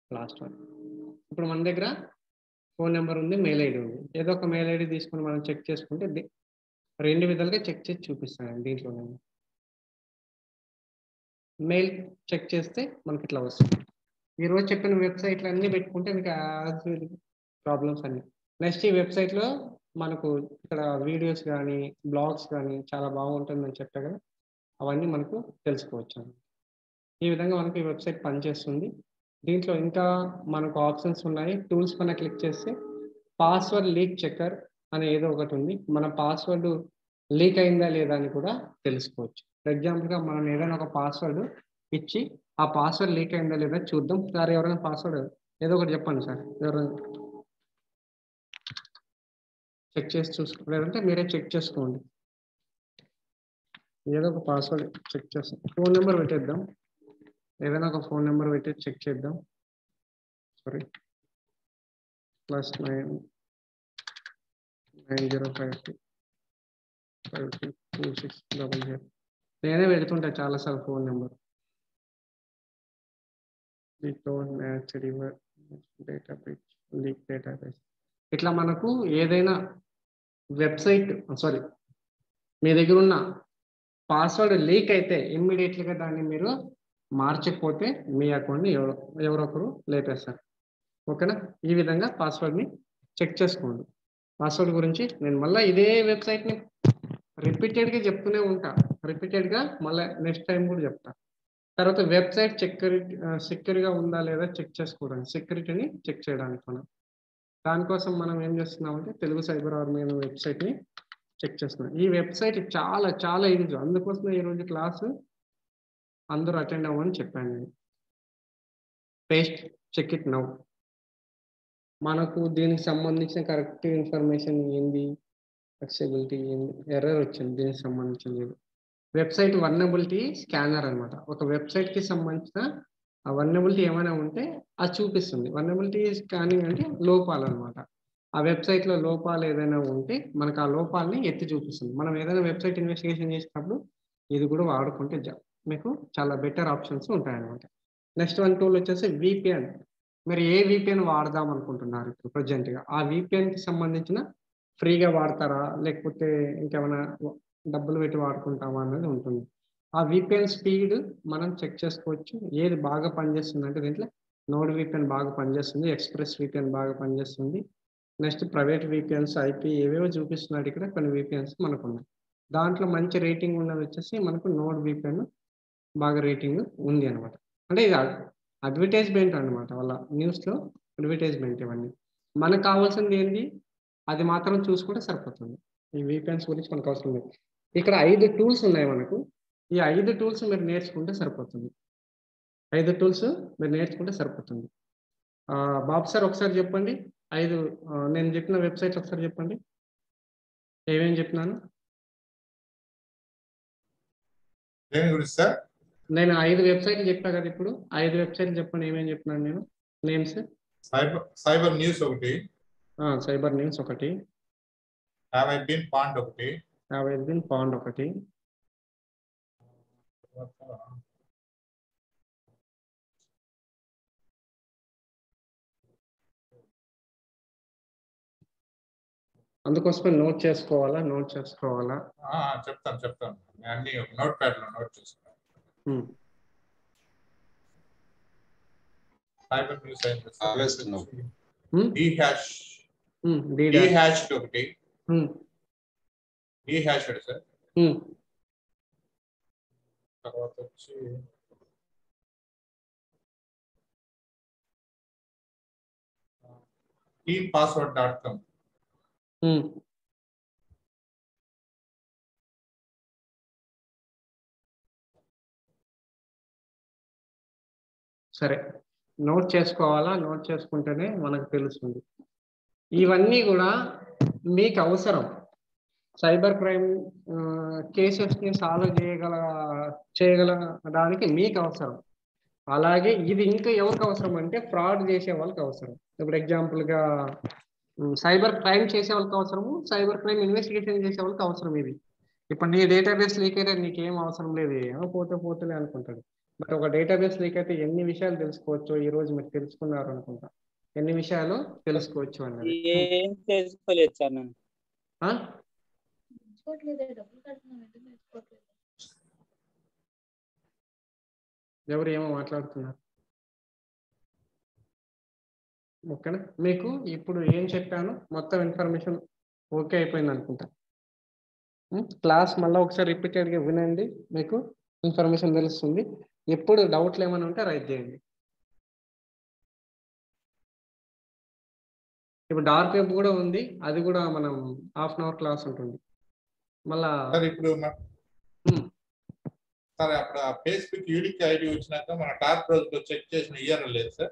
లాస్ట్ వన్ ఇప్పుడు మన దగ్గర ఫోన్ నెంబర్ ఉంది మెయిల్ ఐడి ఉంది ఏదో ఒక మెయిల్ ఐడి తీసుకొని మనం చెక్ చేసుకుంటే ది- రెండు విధాలుగా చెక్ చేసి చూపిస్తాను దీంట్లో నేను మెయిల్ చెక్ చేస్తే మనకి ఇట్లా వస్తుంది ఈ రోజు చెప్పిన వెబ్సైట్లు అన్నీ పెట్టుకుంటే మీకు ప్రాబ్లమ్స్ అన్ని నెక్స్ట్ ఈ వెబ్సైట్లో మనకు ఇక్కడ వీడియోస్ కానీ బ్లాగ్స్ కానీ చాలా బాగుంటుందని చెప్పా కదా అవన్నీ మనకు తెలుసుకోవచ్చు ఈ విధంగా మనకు ఈ వెబ్సైట్ పనిచేస్తుంది దీంట్లో ఇంకా మనకు ఆప్షన్స్ ఉన్నాయి టూల్స్ పైన క్లిక్ చేస్తే పాస్వర్డ్ లీక్ చెక్కర్ అనే ఏదో ఒకటి ఉంది మన పాస్వర్డ్ లీక్ అయిందా లేదా అని కూడా తెలుసుకోవచ్చు ఫర్ ఎగ్జాంపుల్గా మనం ఏదైనా ఒక పాస్వర్డ్ ఇచ్చి ఆ పాస్వర్డ్ లీక్ అయిందా లేదా చూద్దాం సార్ ఎవరైనా పాస్వర్డ్ ఏదో ఒకటి చెప్పండి సార్ ఎవరైనా చెక్ చేసి చూసుకో లేదంటే మీరే చెక్ చేసుకోండి ఏదో ఒక పాస్వర్డ్ చెక్ చేస్తాం ఫోన్ నెంబర్ పెట్టేద్దాం ఏదైనా ఒక ఫోన్ నెంబర్ పెట్టి చెక్ చేద్దాం sorry plus nine nine zero five two five two two six double zero నేనే పెడుతుంటా చాలాసార్లు ఫోన్ నెంబర్ మ్యాచ్ రివర్ డేటాబేస్ లీక్ డేటాబేస్ ఇట్లా మనకు ఏదైనా వెబ్సైట్ సారీ మీ దగ్గర ఉన్న పాస్వర్డ్ లీక్ అయితే ఇమ్మీడియట్లీగా దాన్ని మీరు మార్చకపోతే మీ అకౌంట్ని ఎవరో ఎవరొకరు లేపేస్తారు ఓకేనా ఈ విధంగా పాస్వర్డ్ని చెక్ చేసుకోండి పాస్వర్డ్ గురించి నేను మళ్ళీ ఇదే వెబ్సైట్ని రిపీటెడ్గా చెప్తూనే ఉంటా రిపీటెడ్గా మళ్ళీ నెక్స్ట్ టైం కూడా చెప్తా తర్వాత వెబ్సైట్ సెక్యూరిటీ సెక్యూర్గా ఉందా లేదా చెక్ చేసుకోవడానికి సెక్యూరిటీని చెక్ చేయడానికి మనం దానికోసం మనం ఏం చేస్తున్నామంటే తెలుగు సైబర్ ఆర్మీ అనే వెబ్సైట్ని చెక్ చేస్తున్నాం ఈ వెబ్సైట్ చాలా చాలా యూజ్ అందుకోసమే ఈరోజు క్లాసు అందరూ అటెండ్ అవ్వమని చెప్పాను నేను పేస్ట్ చెక్ ఇట్ నౌ మనకు దీనికి సంబంధించిన కరెక్ట్ ఇన్ఫర్మేషన్ ఏంది ఫ్లెక్సిబిలిటీ ఏంది ఎర్రర్ వచ్చింది దీనికి సంబంధించింది వెబ్సైట్ వర్నబిలిటీ స్కానర్ అనమాట ఒక వెబ్సైట్కి సంబంధించిన ఆ వర్నబిలిటీ ఏమైనా ఉంటే అది చూపిస్తుంది వర్నబిలిటీ స్కానింగ్ అంటే లోపాలు అనమాట ఆ వెబ్సైట్లో లోపాలు ఏదైనా ఉంటే మనకు ఆ లోపాలని ఎత్తి చూపిస్తుంది మనం ఏదైనా వెబ్సైట్ ఇన్వెస్టిగేషన్ చేసినప్పుడు ఇది కూడా వాడుకుంటే జ- మీకు చాలా బెటర్ ఆప్షన్స్ ఉంటాయన్నమాట నెక్స్ట్ వన్ టూల్ వచ్చేసి విపిఎన్ మీరు ఏ విపిఎన్ వాడదాం అనుకుంటున్నారు ఇప్పుడు ప్రజెంట్గా ఆ VPN కి సంబంధించిన ఫ్రీగా వాడతారా లేకపోతే ఇంకేమైనా డబ్బులు పెట్టి వాడుకుంటామా అనేది ఉంటుంది ఆ విపిఎన్ స్పీడ్ మనం చెక్ చేసుకోవచ్చు ఏది బాగా పనిచేస్తుంది అంటే దీంట్లో నోడ్ విపిఎన్ బాగా పనిచేస్తుంది ఎక్స్ప్రెస్ విపిఎన్ బాగా పనిచేస్తుంది నెక్స్ట్ ప్రైవేట్ విపిఎన్స్ ఐపీ ఏవేవో చూపిస్తున్నాడు ఇక్కడ కొన్ని విపిఎన్స్ మనకు ఉన్నాయి దాంట్లో మంచి రేటింగ్ ఉన్నది వచ్చేసి మనకు నోడ్ విపిఎన్ బాగా రేటింగ్ ఉంది అనమాట అంటే ఇది అడ్వర్టైజ్మెంట్ అనమాట వాళ్ళ న్యూస్లో అడ్వర్టైజ్మెంట్ ఇవన్నీ మనకు కావాల్సింది ఏంటి అది మాత్రం చూసుకుంటే సరిపోతుంది ఈ విపిఎన్స్ గురించి మనకు అవసరం లేదు ఇక్కడ ఐదు టూల్స్ ఉన్నాయి మనకు ఈ ఐదు టూల్స్ మీరు నేర్చుకుంటే సరిపోతుంది ఐదు టూల్స్ మీరు నేర్చుకుంటే సరిపోతుంది ఆ, బాబు సార్ ఒకసారి చెప్పండి ఐదు ఆ, నేను చెప్పిన వెబ్సైట్ ఒకసారి చెప్పండి ఏమేం చెప్పినాను దేని గురించి సార్ నేను ఐదు వెబ్సైట్లు చెప్పా కదా ఇప్పుడు ఐదు వెబ్సైట్లు చెప్పండి ఏమేం చెప్పినాను నేను నేమ్స్ సైబర్ సైబర్ న్యూస్ ఒకటి సైబర్ న్యూస్ ఒకటి హ్యావ్ ఐ బీన్ పాండ్ ఒకటి యాభై బిన్ పాండ్ ఒకటి అందుకోసమే నోట్ చేసుకోవాలా నోట్ చేసుకోవాలా ఆ, చెప్తాను చెప్తాను నేను అన్ని నోట్ ప్యాడ్ లో నోట్ చేసుకున్నాను ఉమ్, సైబర్ న్యూస్ ఆవేస్తున్నాం. Um, D hash um, D D dash. Hash ఒకటి um, D hash sir um, తర్వాత వచ్చి team password dot com um. సరే నోట్ చేసుకోవాలా నోట్ చేసుకుంటేనే మనకు తెలుస్తుంది ఇవన్నీ కూడా మీకు అవసరం సైబర్ క్రైమ్ కేసెస్ని సాల్వ్ చేయగల చేయగలడానికి మీకు అవసరం అలాగే ఇది ఇంకా ఎవరికి అవసరం అంటే ఫ్రాడ్ చేసే వాళ్ళకి అవసరం ఇప్పుడు ఎగ్జాంపుల్గా సైబర్ క్రైమ్ చేసే వాళ్ళకి అవసరము సైబర్ క్రైమ్ ఇన్వెస్టిగేషన్ చేసే వాళ్ళకి అవసరం ఇది ఇప్పుడు నీ డేటాబేస్ లీక్ అయితే నీకేం అవసరం లేదు ఏమో పోతే పోతలే అనుకుంటాడు బట్ ఒక డేటాబేస్ లీక్ అయితే ఎన్ని విషయాలు తెలుసుకోవచ్చు ఈ రోజు మీరు తెలుసుకున్నారు అనుకుంటా ఎన్ని విషయాలు తెలుసుకోవచ్చు అన్నది ఏం తెలుసుకోలేదు సార్ నేను ఆ? నేర్చుకోవట్లేదే డబ్బులు కడుతున్నాం ఎందుకు నేర్చుకోవట్లేదు ఎవరు ఏమో మాట్లాడుతున్నారు ఓకేనా మీకు ఇప్పుడు ఏం చెప్పాను మొత్తం ఇన్ఫర్మేషన్ ఓకే అయిపోయింది అనుకుంటా క్లాస్ మళ్ళీ ఒకసారి రిపీటెడ్గా వినండి మీకు ఇన్ఫర్మేషన్ తెలుస్తుంది ఎప్పుడు డౌట్లు ఏమైనా ఉంటే రైట్ చేయండి ఇప్పుడు డార్క్ వెబ్ కూడా ఉంది అది కూడా మనం హాఫ్ అన్ అవర్ క్లాస్ ఉంటుంది మళ్ళా సార్ ఇప్పుడు మన- Hmm. సార్ అప్పుడు ఆ ఫేస్బుక్ యూనిక్ ఐడి వచ్చినాక మన టాప్ బ్రౌజర్ లో చెక్ చేసిన ఇయర్ లేదు సార్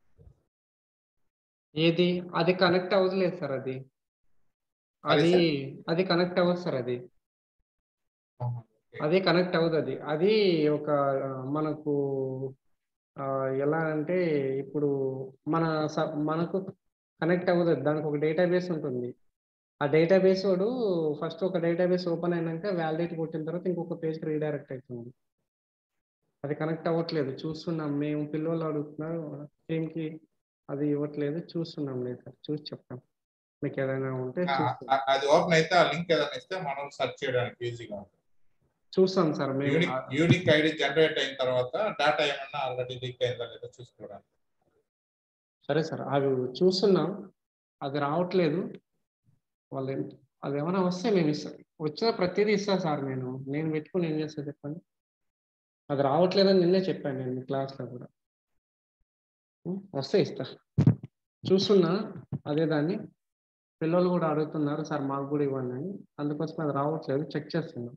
ఏది అది కనెక్ట్ అవ్వలేదు సార్ అది అది అది కనెక్ట్ అవ్వదు సార్ అది ఆహా, ఓకే. అది కనెక్ట్ అవ్వదు అది అది ఒక ఆ, మనకు ఆ, ఎలా అంటే ఇప్పుడు మన స- మనకు కనెక్ట్ అవ్వదు అది. దానికి ఒక డేటాబేస్ ఉంటుంది ఆ డేటాబేస్ వాడు ఫస్ట్ ఒక డేటాబేస్ ఓపెన్ అయినాక వ్యాలిడేట్ కొట్టిన తర్వాత ఇంకొక పేజ్కి రీడైరెక్ట్ అవుతుంది అది కనెక్ట్ అవ్వట్లేదు చూస్తున్నాం మేము పిల్లలు అడుగుతున్నారు టీంకి అది ఇవ్వట్లేదు చూస్తున్నాం లేదు సార్ చూసి చెప్తాం మీకు ఏదైనా ఉంటే ఆ, చూస్తాం ఆ, అది ఓపెన్ అయితే ఆ లింక్ ఏదైనా ఇస్తే మనం సెర్చ్ చేయడానికి ఈజీగా ఉంటుంది చూస్తాం సార్ మేము యూనిక్ యూనిక్ ఐడి జనరేట్ అయిన తర్వాత డేటా ఏమన్నా ఆల్రెడీ లీక్ అయిందా లేదా చూసుకోవడానికి సరే సార్ అవి చూస్తున్నాం అది రావట్లేదు వాళ్ళు ఏం- అది ఏమైనా వస్తే మేము ఇస్తాం వచ్చిన ప్రతిదీ ఇస్తాను సార్ నేను నేను పెట్టుకుని ఏం చేస్తాను చెప్పండి అది రావట్లేదని నిన్నే చెప్పాను నేను మీ క్లాస్లో కూడా ఉం, వస్తే ఇస్తా చూస్తున్నా అదే దాన్ని పిల్లలు కూడా అడుగుతున్నారు సార్ మాకు కూడా ఇవ్వండి అని అందుకోసం అది రావట్లేదు చెక్ చేస్తున్నాం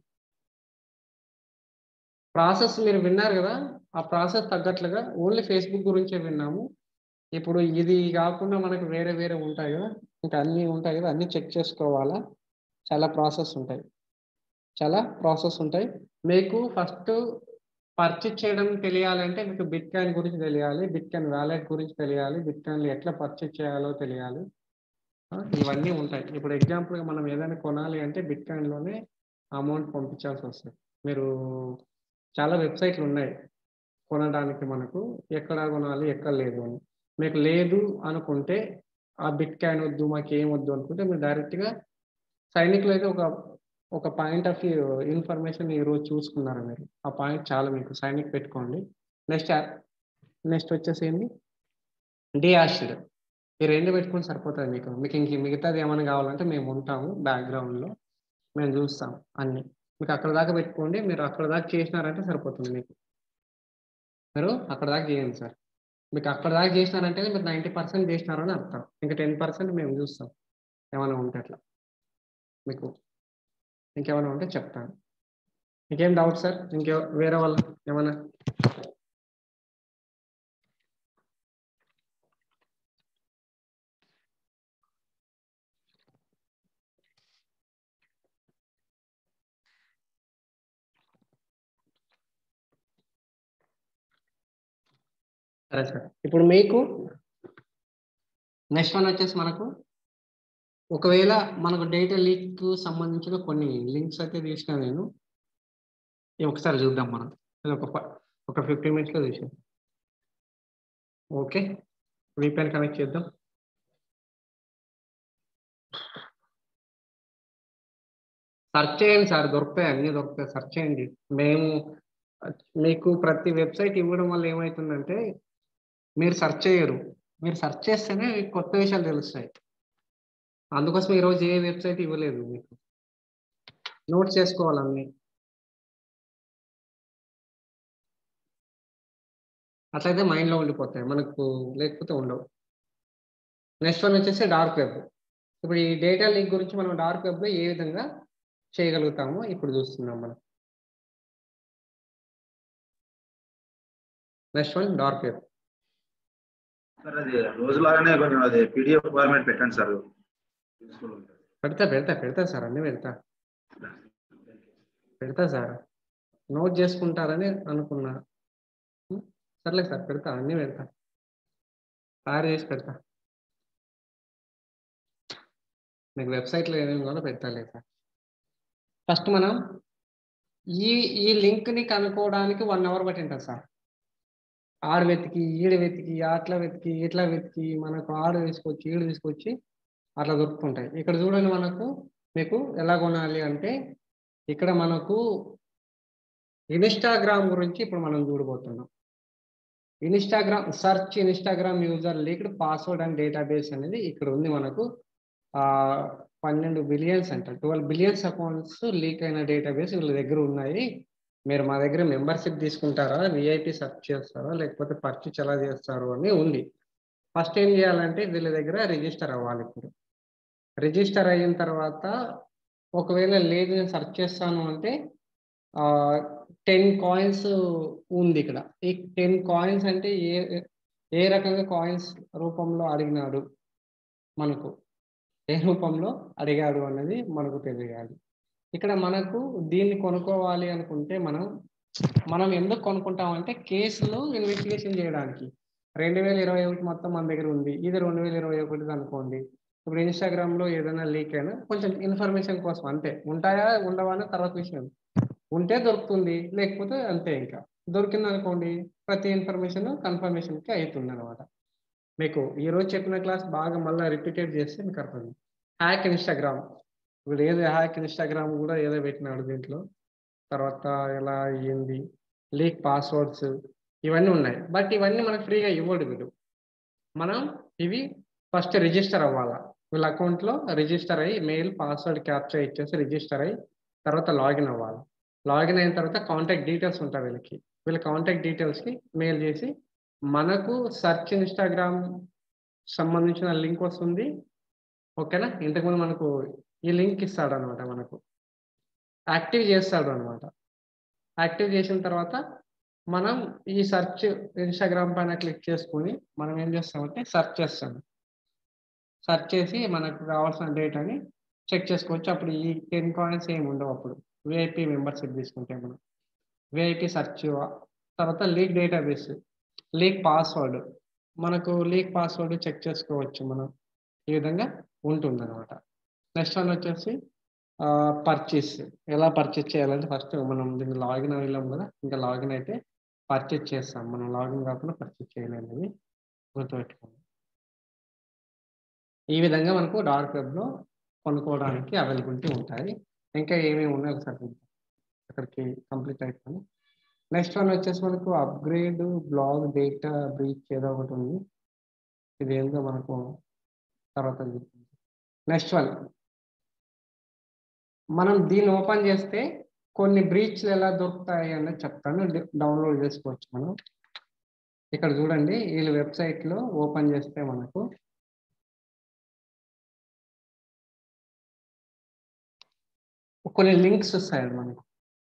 ప్రాసెస్ మీరు విన్నారు కదా ఆ ప్రాసెస్ తగ్గట్లుగా ఓన్లీ ఫేస్బుక్ గురించే విన్నాము ఇప్పుడు ఇది కాకుండా మనకు వేరే వేరే ఉంటాయి కదా ఇంకా అన్నీ ఉంటాయి కదా అన్నీ చెక్ చేసుకోవాలా చాలా ప్రాసెస్ ఉంటాయి చాలా ప్రాసెస్ ఉంటాయి మీకు ఫస్ట్ పర్చేజ్ చేయడం తెలియాలంటే మీకు బిట్ కాయిన్ గురించి తెలియాలి బిట్ కాయిన్ వ్యాలెట్ గురించి తెలియాలి బిట్ కాయిన్లు ఎట్లా పర్చేజ్ చేయాలో తెలియాలి ఆ, ఇవన్నీ ఉంటాయి ఇప్పుడు ఎగ్జాంపుల్గా మనం ఏదైనా కొనాలి అంటే బిట్ కాయిన్లోనే అమౌంట్ పంపించాల్సి వస్తుంది మీరు చాలా వెబ్సైట్లు ఉన్నాయి కొనడానికి మనకు ఎక్కడ కొనాలి ఎక్కడ లేదు అని మీకు లేదు అనుకుంటే ఆ బిట్ కాయిన్ వద్దు మాకు ఏం వద్దు అనుకుంటే మీరు డైరెక్ట్గా సైనికులు అయితే ఒక ఒక పాయింట్ ఆఫ్ ఇన్ఫర్మేషన్ ఈరోజు చూసుకున్నారు మీరు ఆ పాయింట్ చాలా మీకు సైనిక్ పెట్టుకోండి నెక్స్ట్ నెక్స్ట్ వచ్చేసి ఏంది డియాషిడ్ ఈ రెండు పెట్టుకుని సరిపోతుంది మీకు మీకు ఇంక మిగతాది ఏమైనా కావాలంటే మేము ఉంటాము బ్యాక్గ్రౌండ్లో మేము చూస్తాం అన్ని మీకు అక్కడ దాకా పెట్టుకోండి మీరు అక్కడ దాకా చేసినారంటే సరిపోతుంది మీకు మీరు అక్కడ దాకా చేయండి సార్ మీకు అక్కడ దాకా చేసినారంటే మీరు నైంటీ పర్సెంట్ చేసినారని అర్థం ఇంకా టెన్ పర్సెంట్ మేము చూస్తాం ఏమైనా ఉంటే అట్లా మీకు ఇంకేమైనా ఉంటే చెప్తాను ఇంకేం డౌట్ సార్ ఇంకే వేరే వాళ్ళు ఏమైనా సరే సార్ ఇప్పుడు మీకు నెక్స్ట్ వన్ వచ్చేసి మనకు ఒకవేళ మనకు డేటా లీక్ సంబంధించిన కొన్ని లింక్స్ అయితే తీసిన నేను ఇవి ఒకసారి చూద్దాం మనం ఇది ఒక ఫ- ఒక ఫిఫ్టీన్ మినిట్స్లో చూసాం ఓకే వీపీఎన్ కనెక్ట్ చేద్దాం సెర్చ్ చేయండి సార్ దొరుకుతాయి అన్నీ దొరుకుతాయి సెర్చ్ చేయండి మేము మీకు ప్రతి వెబ్సైట్ ఇవ్వడం వల్ల ఏమవుతుందంటే మీరు సెర్చ్ చేయరు మీరు సెర్చ్ చేస్తేనే మీకు కొత్త విషయాలు తెలుస్తాయి అందుకోసం ఈరోజు ఏ వెబ్సైట్ ఇవ్వలేదు మీకు నోట్ చేసుకోవాలి అన్ని అట్లయితే మైండ్లో ఉండిపోతాయి మనకు లేకపోతే ఉండవు నెక్స్ట్ వన్ వచ్చేసి డార్క్ వెబ్ ఇప్పుడు ఈ డేటా లీక్ గురించి మనం డార్క్ వెబ్లో ఏ విధంగా చేయగలుగుతామో ఇప్పుడు చూస్తున్నాం మనం next one dark web sir అది రోజులాగానే కొంచెం అది పీడిఎఫ్ ఫార్మాట్ పెట్టండి సార్ యూస్ఫుల్ ఉంటుంది పెడతా పెడతా పెడతా సార్ అన్నీ పెడతా పెడతా సార్ నోట్ చేసుకుంటారని అనుకున్నా ఉం? సర్లే సార్ పెడతా అన్నీ పెడతా తయారు చేసి పెడతా మీకు వెబ్సైట్లో ఏమేమి కావాలో పెట్టాలి సార్ ఫస్ట్ మనం ఈ ఈ లింక్ని కనుక్కోవడానికి వన్ అవర్ పట్టింటుంది సార్ ఆడు వెతికి ఈడు వెతికి అట్లా వెతికి ఇట్లా వెతికి మనకు ఆడు తీసుకొచ్చి ఈడు తీసుకొచ్చి అట్లా దొరుకుతుంటాయి ఇక్కడ చూడండి మనకు మీకు ఎలా కొనాలి అంటే ఇక్కడ మనకు ఇన్స్టాగ్రామ్ గురించి ఇప్పుడు మనం చూడబోతున్నాం Instagram search Instagram user leaked password and database అనేది ఇక్కడ ఉంది మనకు ఆ పన్నెండు బిలియన్స్ అంట ట్వెల్వ్ బిలియన్స్ అకౌంట్స్ లీక్ అయిన డేటాబేస్ వీళ్ళ దగ్గర ఉన్నాయి మీరు మా దగ్గర మెంబర్షిప్ తీసుకుంటారా విఐపి సెర్చ్ చేస్తారా లేకపోతే పర్చేస్ ఎలా చేస్తారు అని ఉంది ఫస్ట్ ఏం చేయాలంటే వీళ్ళ దగ్గర రిజిస్టర్ అవ్వాలి ఇప్పుడు రిజిస్టర్ అయిన తర్వాత ఒకవేళ లేదు నేను సెర్చ్ చేస్తాను అంటే టెన్ కాయిన్స్ ఉంది ఇక్కడ ఈ టెన్ కాయిన్స్ అంటే ఏ ఏ రకంగా కాయిన్స్ రూపంలో అడిగినాడు మనకు ఏ రూపంలో అడిగాడు అన్నది మనకు తెలియాలి ఇక్కడ మనకు దీన్ని కొనుక్కోవాలి అనుకుంటే మనం మనం ఎందుకు కొనుక్కుంటామంటే కేసులు ఇన్వెస్టిగేషన్ చేయడానికి రెండు వేల ఇరవై ఒకటి మొత్తం మన దగ్గర ఉంది ఇది రెండు వేల ఇరవై ఒకటిది అనుకోండి ఇప్పుడు ఇన్స్టాగ్రామ్ లో ఏదైనా లీక్ అయినా కొంచెం ఇన్ఫర్మేషన్ కోసం అంతే ఉంటాయా ఉండవా అని తర్వాత విషయం ఉంటే దొరుకుతుంది లేకపోతే అంతే ఇంకా దొరికింది అనుకోండి ప్రతి ఇన్ఫర్మేషన్ కన్ఫర్మేషన్ కి అవుతుంది అనమాట మీకు ఈ రోజు చెప్పిన క్లాస్ బాగా మళ్ళీ రిపీటెడ్ చేస్తే మీకు అర్థం హ్యాక్ ఇన్స్టాగ్రామ్ ఇప్పుడు ఏదో హ్యాక్ ఇన్స్టాగ్రామ్ కూడా ఏదో పెట్టినాడు దీంట్లో తర్వాత ఎలా అయ్యింది లీక్ పాస్వర్డ్స్ ఇవన్నీ ఉన్నాయి బట్ ఇవన్నీ మనకు ఫ్రీగా ఇవ్వడు వీడు మనం ఇవి ఫస్ట్ రిజిస్టర్ అవ్వాలా వీళ్ళ అకౌంట్లో రిజిస్టర్ అయ్యి మెయిల్ పాస్వర్డ్ క్యాప్చర్ ఇచ్చేసి రిజిస్టర్ అయ్యి తర్వాత లాగిన్ అవ్వాలి లాగిన్ అయిన తర్వాత కాంటాక్ట్ డీటెయిల్స్ ఉంటాయి వీళ్ళకి వీళ్ళ కాంటాక్ట్ డీటెయిల్స్కి మెయిల్ చేసి మనకు సర్చ్ ఇన్స్టాగ్రామ్ సంబంధించిన లింక్ వస్తుంది ఓకేనా ఇంతకుముందు మనకు ఈ లింక్ ఇస్తాడు అనమాట మనకు యాక్టివ్ చేస్తాడు అనమాట యాక్టివ్ చేసిన తర్వాత మనం ఈ సెర్చ్ ఇన్స్టాగ్రామ్ పైన క్లిక్ చేసుకుని మనం ఏం చేస్తామంటే సెర్చ్ చేస్తాం సెర్చ్ చేసి మనకు కావాల్సిన డేటాని చెక్ చేసుకోవచ్చు అప్పుడు ఈ టెన్ కాయిన్స్ ఏమి ఉండవు అప్పుడు విఐపి మెంబర్షిప్ తీసుకుంటే మనం విఐపి సెర్చ్ తర్వాత లీక్ డేటాబేస్ లీక్ పాస్వర్డ్ మనకు లీక్ పాస్వర్డ్ చెక్ చేసుకోవచ్చు మనం ఈ విధంగా ఉంటుంది అనమాట నెక్స్ట్ వన్ వచ్చేసి పర్చేస్ ఎలా పర్చేస్ చేయాలంటే ఫస్ట్ మనం దీన్ని లాగిన్ అయ్యాం కదా ఇంకా లాగిన్ అయితే పర్చేస్ చేస్తాం మనం లాగిన్ కాకుండా పర్చేస్ చేయలేనిది గుర్తుపెట్టుకోండి ఈ విధంగా మనకు డార్క్ వెబ్లో కొనుక్కోవడానికి అవైలబిలిటీ ఉంటాయి ఇంకా ఏమేమి ఉన్నాయో ఒకసారి చూద్దాం అక్కడికి కంప్లీట్ అయిపోయింది నెక్స్ట్ వన్ వచ్చేసి మనకు అప్గ్రేడ్ బ్లాగ్ డేటా బ్రీచ్ ఏదో ఒకటి ఉంది ఇది ఏందో మనకు తర్వాత నెక్స్ట్ వన్ మనం దీన్ని ఓపెన్ చేస్తే కొన్ని బ్రీచ్లు ఎలా దొరుకుతాయి అన్నది చెప్తాను డౌన్లోడ్ చేసుకోవచ్చు మనం ఇక్కడ చూడండి వీళ్ళ వెబ్సైట్లో ఓపెన్ చేస్తే మనకు కొన్ని లింక్స్ వస్తాయి మనకు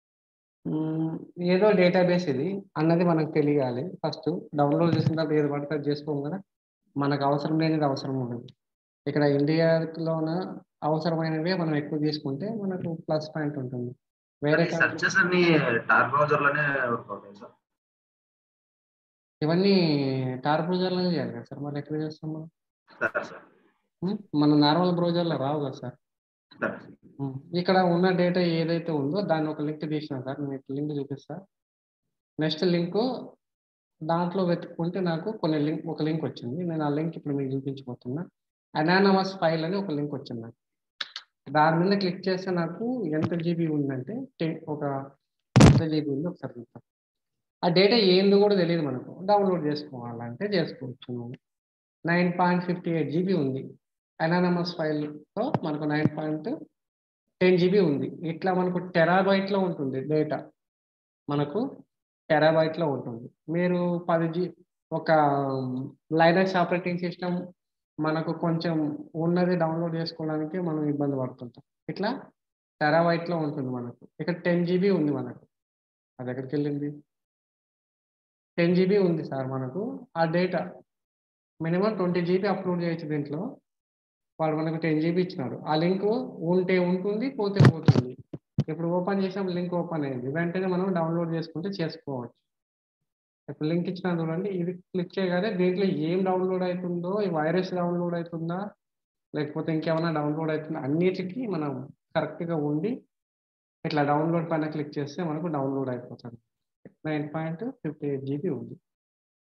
ఏదో డేటాబేస్ ఇది అన్నది మనకు తెలియాలి ఫస్ట్ డౌన్లోడ్ చేసిన తర్వాత ఏది పడితే అది చేసుకోము కదా మనకు అవసరం లేనిది అవసరం ఉండదు ఇక్కడ ఇండియాలోన అవసరమైనవే మనం ఎక్కువ తీసుకుంటే మనకు ప్లస్ పాయింట్ ఉంటుంది వేరే సర్చెస్ అన్ని టార్ బ్రౌజర్ లోనే వర్క్ అవుతాయి సార్ ఇవన్నీ టార్ బ్రౌజర్లోనే చేయాలి కదా సార్ మరి ఎక్కడ చేస్తాం మనం సరే సార్ ఉం? మన నార్మల్ బ్రౌజర్లో రావు కదా సార్ సరే ఉం. ఇక్కడ ఉన్న డేటా ఏదైతే ఉందో దాన్ని ఒక లింక్ తీసిన సార్ మీకు లింక్ చూపిస్తా నెక్స్ట్ లింక్ దాంట్లో వెతుక్కుంటే నాకు కొన్ని లింక్ ఒక లింక్ వచ్చింది నేను ఆ లింక్ ఇప్పుడు మీకు చూపించబోతున్నా అనానమస్ ఫైల్ అని ఒక లింక్ వచ్చింది నాకు దాని మీద క్లిక్ చేస్తే నాకు ఎంత జీబీ ఉందంటే టెన్ ఒక ఎంత జీబీ ఉంది ఒకసారి చూద్దాం ఆ డేటా ఏందో కూడా తెలియదు మనకు డౌన్లోడ్ చేసుకోవాలంటే చేసుకోవచ్చు నువ్వు nine point fifty eight GB ఉంది అనానమస్ ఫైల్తో మనకు నైన్ పాయింట్ టెన్ జీబీ ఉంది ఇట్లా మనకు టెరాబైట్లో ఉంటుంది డేటా మనకు టెరాబైట్లో ఉంటుంది మీరు పది జీ ఒక లైనక్స్ ఆపరేటింగ్ సిస్టమ్ మనకు కొంచెం ఉన్నది డౌన్లోడ్ చేసుకోవడానికి మనం ఇబ్బంది పడుతుంటాం ఇట్లా టెరాబైట్లో ఉంటుంది మనకు ఇక్కడ టెన్ జీబీ ఉంది మనకు అది ఎక్కడికి వెళ్ళింది టెన్ జీబీ ఉంది సార్ మనకు ఆ data minimum twenty GB upload చేయొచ్చు దీంట్లో వాడు మనకు టెన్ జీబీ ఇచ్చినాడు ఆ లింక్ ఉంటే ఉంటుంది పోతే పోతుంది ఇప్పుడు ఓపెన్ చేసినప్పుడు లింక్ ఓపెన్ అయింది వెంటనే మనం డౌన్లోడ్ చేసుకుంటే చేసుకోవచ్చు ఇప్పుడు లింక్ ఇచ్చిన చూడండి ఇది క్లిక్ చేయగానే దీంట్లో ఏం డౌన్లోడ్ అవుతుందో ఈ వైరస్ డౌన్లోడ్ అవుతుందా లేకపోతే ఇంకేమైనా డౌన్లోడ్ అవుతుందా అన్నిటికీ మనం కరెక్ట్గా ఉండి ఇట్లా డౌన్లోడ్ పైన క్లిక్ చేస్తే మనకు డౌన్లోడ్ అయిపోతుంది nine point fifty eight GB ఉంది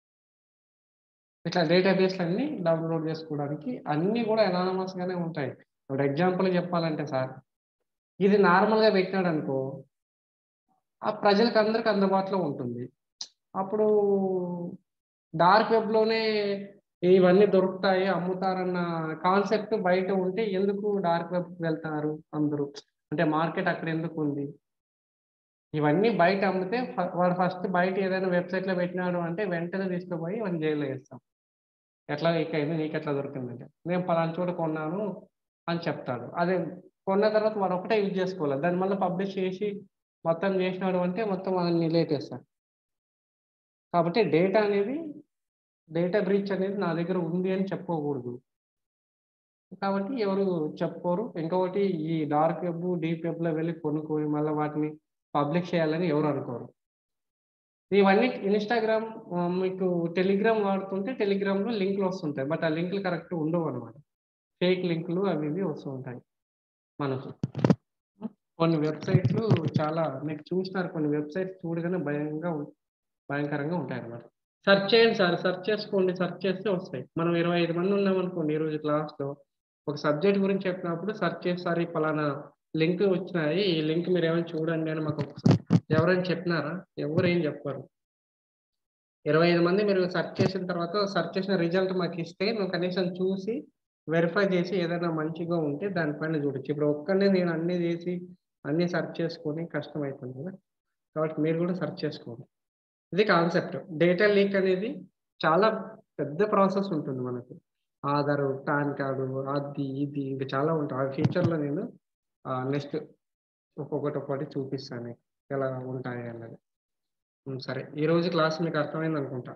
ఇట్లా డేటాబేస్లు అన్ని డౌన్లోడ్ చేసుకోవడానికి అన్ని కూడా anonymous గానే ఉంటాయి ఇప్పుడు ఎగ్జాంపుల్ చెప్పాలంటే సార్ ఇది normal గా పెట్టినాడు అనుకో ఆ ప్రజలకు అందరికి అందుబాటులో ఉంటుంది అప్పుడు డార్క్ వెబ్లోనే ఇవన్నీ దొరుకుతాయి అమ్ముతారన్న కాన్సెప్ట్ బయట ఉంటే ఎందుకు డార్క్ వెబ్ వెళ్తారు అందరూ అంటే మార్కెట్ అక్కడ ఎందుకు ఉంది ఇవన్నీ బయట అమ్మితే ఫ- వాడు ఫస్ట్ బయట ఏదైనా వెబ్సైట్ లో పెట్టినాడు అంటే వెంటనే తీసుకుపోయి వాడిని జైల్లో వేస్తాం ఎట్లా ఎక్కైంది నీకు ఎట్లా దొరికిందంటే నేను పలానా చోట కొన్నాను అని చెప్తాడు అదే కొన్న తర్వాత వాడు ఒకటే యూజ్ చేసుకోవాలి దాన్ని మళ్ళీ పబ్లిష్ చేసి మొత్తం చేసినాడు అంటే మొత్తం వాళ్ళని లేపేస్తాడు కాబట్టి డేటా అనేది డేటా బ్రీచ్ అనేది నా దగ్గర ఉంది అని చెప్పుకోకూడదు కాబట్టి ఎవరు చెప్పుకోరు ఇంకొకటి ఈ డార్క్ వెబ్ డీప్ వెబ్ లో వెళ్ళి కొనుక్కొని మళ్ళీ వాటిని పబ్లిష్ చేయాలని ఎవరు అనుకోరు ఇవన్నీ ఇన్స్టాగ్రామ్ మీకు టెలిగ్రామ్ వాడుతుంటే టెలిగ్రామ్ లో లింకులు వస్తుంటాయి బట్ ఆ లింకులు కరెక్ట్ ఉండవు అనమాట ఫేక్ లింకులు అవి ఇవి వస్తూ ఉంటాయి మనకు కొన్ని వెబ్సైట్లు చాలా మీకు చూసినారు కొన్ని వెబ్సైట్స్ చూడగానే భయంగా ఉం- భయంకరంగా ఉంటాయి అన్నమాట సెర్చ్ చేయండి సార్ సెర్చ్ చేసుకోండి సెర్చ్ చేస్తే వస్తాయి మనం ఇరవై ఐదు మంది ఉన్నాం అనుకోండి ఈరోజు క్లాస్లో ఒక సబ్జెక్ట్ గురించి చెప్పినప్పుడు సెర్చ్ చేస్తారు ఈ పలానా లింక్ వచ్చినాయి ఈ లింక్ మీరు ఏమైనా చూడండి అని మాకు ఒకసారి ఎవరైనా చెప్పినారా ఎవరు ఏం చెప్పారు ఇరవై ఐదు మంది మీరు సెర్చ్ చేసిన తర్వాత సెర్చ్ చేసిన రిజల్ట్ మాకు ఇస్తే మేము కనీసం చూసి వెరిఫై చేసి ఏదైనా మంచిగా ఉంటే దానిపైన చూడొచ్చు ఇప్పుడు ఒక్కనే నేను అన్ని చేసి అన్ని సెర్చ్ చేసుకొని కష్టం అవుతుంది కదా కాబట్టి మీరు కూడా సెర్చ్ చేసుకోండి ఇది కాన్సెప్ట్ డేటా లీక్ అనేది చాలా పెద్ద ప్రాసెస్ ఉంటుంది మనకు ఆధార్ పాన్ కార్డు అది ఇది ఇంకా చాలా ఉంటాయి ఆ ఫ్యూచర్లో నేను నెక్స్ట్ ఒక్కొక్కటి ఒక్కొక్కటి చూపిస్తాను మీకు ఎలా ఉంటాయి అన్నది ఉమ్, సరే ఈ రోజు క్లాస్ మీకు అర్థమైంది అనుకుంటా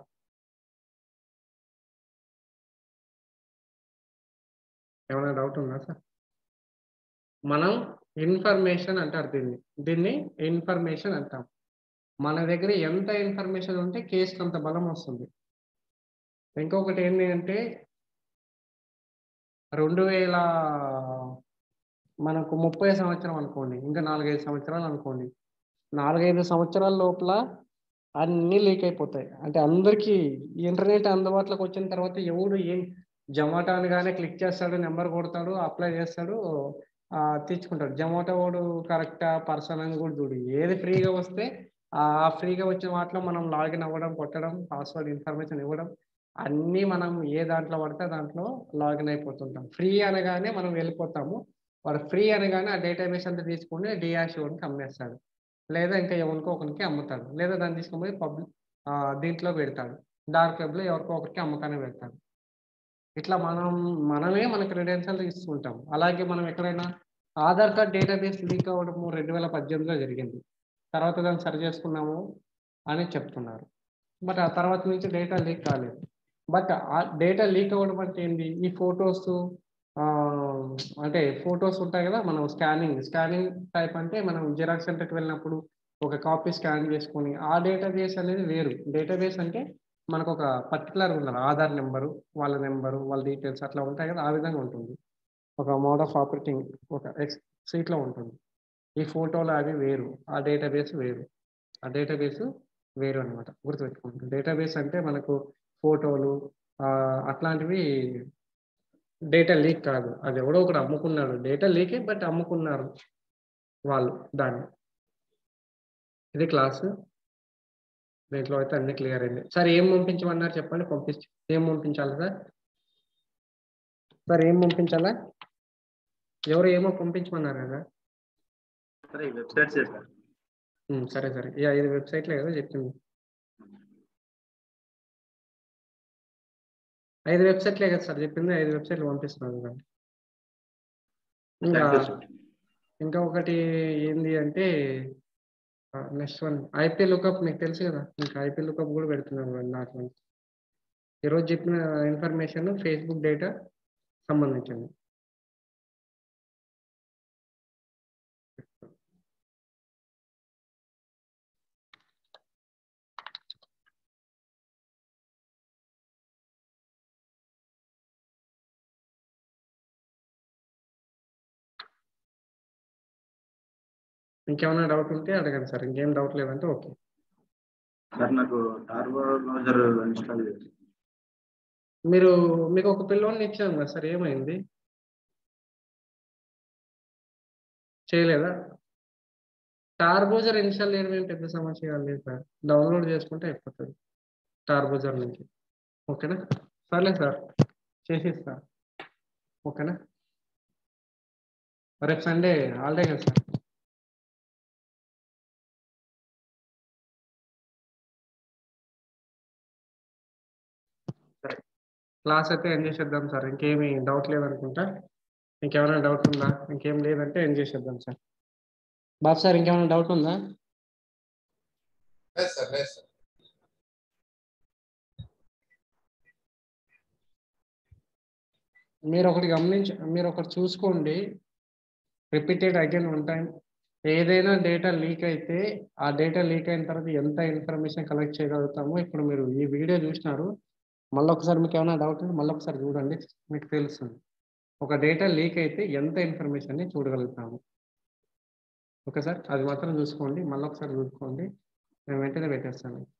ఏమైనా డౌట్ ఉందా సార్ మనం ఇన్ఫర్మేషన్ అంటారు దీన్ని దీన్ని ఇన్ఫర్మేషన్ అంటాం మన దగ్గర ఎంత ఇన్ఫర్మేషన్ ఉంటే కేసుకి అంత బలం వస్తుంది ఇంకొకటి ఏంటి అంటే రెండు వేల మనకు ముప్పై సంవత్సరం అనుకోండి ఇంకా నాలుగైదు సంవత్సరాలు అనుకోండి నాలుగైదు సంవత్సరాల లోపల అన్నీ లీక్ అయిపోతాయి అంటే అందరికీ ఇంటర్నెట్ అందుబాటులోకి వచ్చిన తర్వాత ఎవడు ఏం జొమాటో అనగానే క్లిక్ చేస్తాడు నెంబర్ కొడతాడు అప్లై చేస్తాడు ఆ, తెచ్చుకుంటాడు జొమాటో వాడు కరెక్టా పర్సన్ అని కూడా చూడు ఏది ఫ్రీగా వస్తే ఆ ఫ్రీగా వచ్చిన వాటిలో మనం లాగిన్ అవ్వడం కొట్టడం పాస్వర్డ్ ఇన్ఫర్మేషన్ ఇవ్వడం అన్నీ మనం ఏ దాంట్లో పడితే దాంట్లో లాగిన్ అయిపోతుంటాం ఫ్రీ అనగానే మనం వెళ్ళిపోతాము వాడు ఫ్రీ అనగానే ఆ డేటాబేస్ అంతా తీసుకొని డియాష్ వాడికి అమ్మేస్తాడు లేదా ఇంకా ఎవరికో ఒకరికి అమ్ముతాడు లేదా దాన్ని తీసుకొని పోయి పబ్లిక్ దీంట్లో పెడతాడు డార్క్ వెబ్లో ఎవరికో ఒకరికి అమ్మకాన్ని పెడతాడు ఇట్లా మనం మనమే మన క్రెడెన్షియల్ ఇస్తుంటాం అలాగే మనం ఎక్కడైనా ఆధార్ కార్డ్ డేటాబేస్ లీక్ అవ్వడము రెండు వేల పద్దెనిమిదిలో జరిగింది తర్వాత దాన్ని సరి చేసుకున్నాము అని చెప్తున్నారు బట్ ఆ తర్వాత నుంచి డేటా లీక్ కాలేదు బట్ ఆ డేటా లీక్ అవ్వడం అంటే ఏంటి ఈ ఫొటోస్ అంటే ఫొటోస్ ఉంటాయి కదా మనం స్కానింగ్ స్కానింగ్ టైప్ అంటే మనం జిరాక్స్ సెంటర్కి వెళ్ళినప్పుడు ఒక కాపీ స్కాన్ చేసుకొని ఆ డేటాబేస్ అనేది వేరు డేటాబేస్ అంటే మనకు ఒక పర్టికులర్ ఉండాలి ఆధార్ నెంబరు వాళ్ళ నెంబరు వాళ్ళ డీటెయిల్స్ అట్లా ఉంటాయి కదా ఆ విధంగా ఉంటుంది ఒక మోడ్ ఆఫ్ ఆపరేటింగ్ ఒక ఎక్స్ సీట్లో ఉంటుంది ఈ ఫోటోలు అవి వేరు ఆ డేటాబేస్ వేరు ఆ డేటాబేస్ వేరు అనమాట గుర్తుపెట్టుకుంటాం డేటాబేస్ అంటే మనకు ఫోటోలు ఆ, అట్లాంటివి డేటా లీక్ కాదు అది ఎవడో ఒకడు అమ్ముకున్నాడు డేటా లీకే బట్ అమ్ముకున్నారు వాళ్ళు దాన్ని ఇది క్లాస్ దీంట్లో అయితే అన్ని క్లియర్ అయింది సార్ ఏం పంపించమన్నారు చెప్పండి పంపించి ఏం పంపించాలి సార్ సార్ ఏం పంపించాలా ఎవరు ఏమో పంపించమన్నారు కదా సరే ఈ వెబ్సైట్స్ సార్ ఉమ్, సరే సరే ఈ ఐదు వెబ్సైట్లు ఏదో చెప్పింది ఐదు వెబ్సైట్లే కదా సార్ చెప్పింది ఐదు వెబ్సైట్లు పంపిస్తున్నాను కదా ఇంకా థ్యాంక్ యూ సార్ ఇంకా ఒకటి ఏంది అంటే నెక్స్ట్ వన్ ఐపీ లుకప్ మీకు తెలుసు కదా ఇంకా ఐపీ లుకప్ కూడా పెడుతున్నాను కదా దాంట్లో ఈరోజు చెప్పిన ఇన్ఫర్మేషన్ ఫేస్బుక్ డేటా సంబంధించింది ఇంకేమైనా డౌట్ ఉంటే అడగండి సార్ ఇంకేం డౌట్ లేదంటే ఓకే సార్ నాకు టార్బో బ్రౌజర్ ఇన్స్టాల్ చేయాలి మీరు మీకు ఒక పిల్లోని ఇచ్చాం కదా సార్ ఏమైంది చేయలేదా టార్బోజర్ ఇన్స్టాల్ చేయడం ఏం పెద్ద సమస్య కాదు లేదు సార్ డౌన్లోడ్ చేసుకుంటే అయిపోతుంది టార్బోజర్ నుంచి ఓకేనా సర్లే సార్ చేసిస్తా ఓకేనా రేపు సండే హాలిడే కదా సార్ సరే క్లాస్ అయితే ఎంజాయ్ చేద్దాం సార్ ఇంకేమీ డౌట్ లేదనుకుంటా ఇంకేమైనా డౌట్ ఉందా ఇంకేం లేదంటే ఎంజాయ్ చేద్దాం సార్ బాబు సార్ ఇంకేమైనా డౌట్ ఉందా లేదు సార్ లేదు సార్ మీరు ఒకటి గమనించ మీరు ఒకటి చూసుకోండి రిపీటెడ్ అగైన్ వన్ టైం ఏదైనా డేటా లీక్ అయితే ఆ డేటా లీక్ అయిన తర్వాత ఎంత ఇన్ఫర్మేషన్ కలెక్ట్ చేయగలుగుతామో ఇప్పుడు మీరు ఈ వీడియో చూసినారు మళ్ళీ ఒకసారి మీకు ఏమైనా డౌట్ ఉంటే మళ్ళీ ఒకసారి చూడండి మీకు తెలుస్తుంది ఒక డేటా లీక్ అయితే ఎంత ఇన్ఫర్మేషన్ని చూడగలుగుతాము ఓకే సార్ అది మాత్రం చూసుకోండి మళ్ళీ ఒకసారి చూసుకోండి నేను వెంటనే పెట్టేస్తాను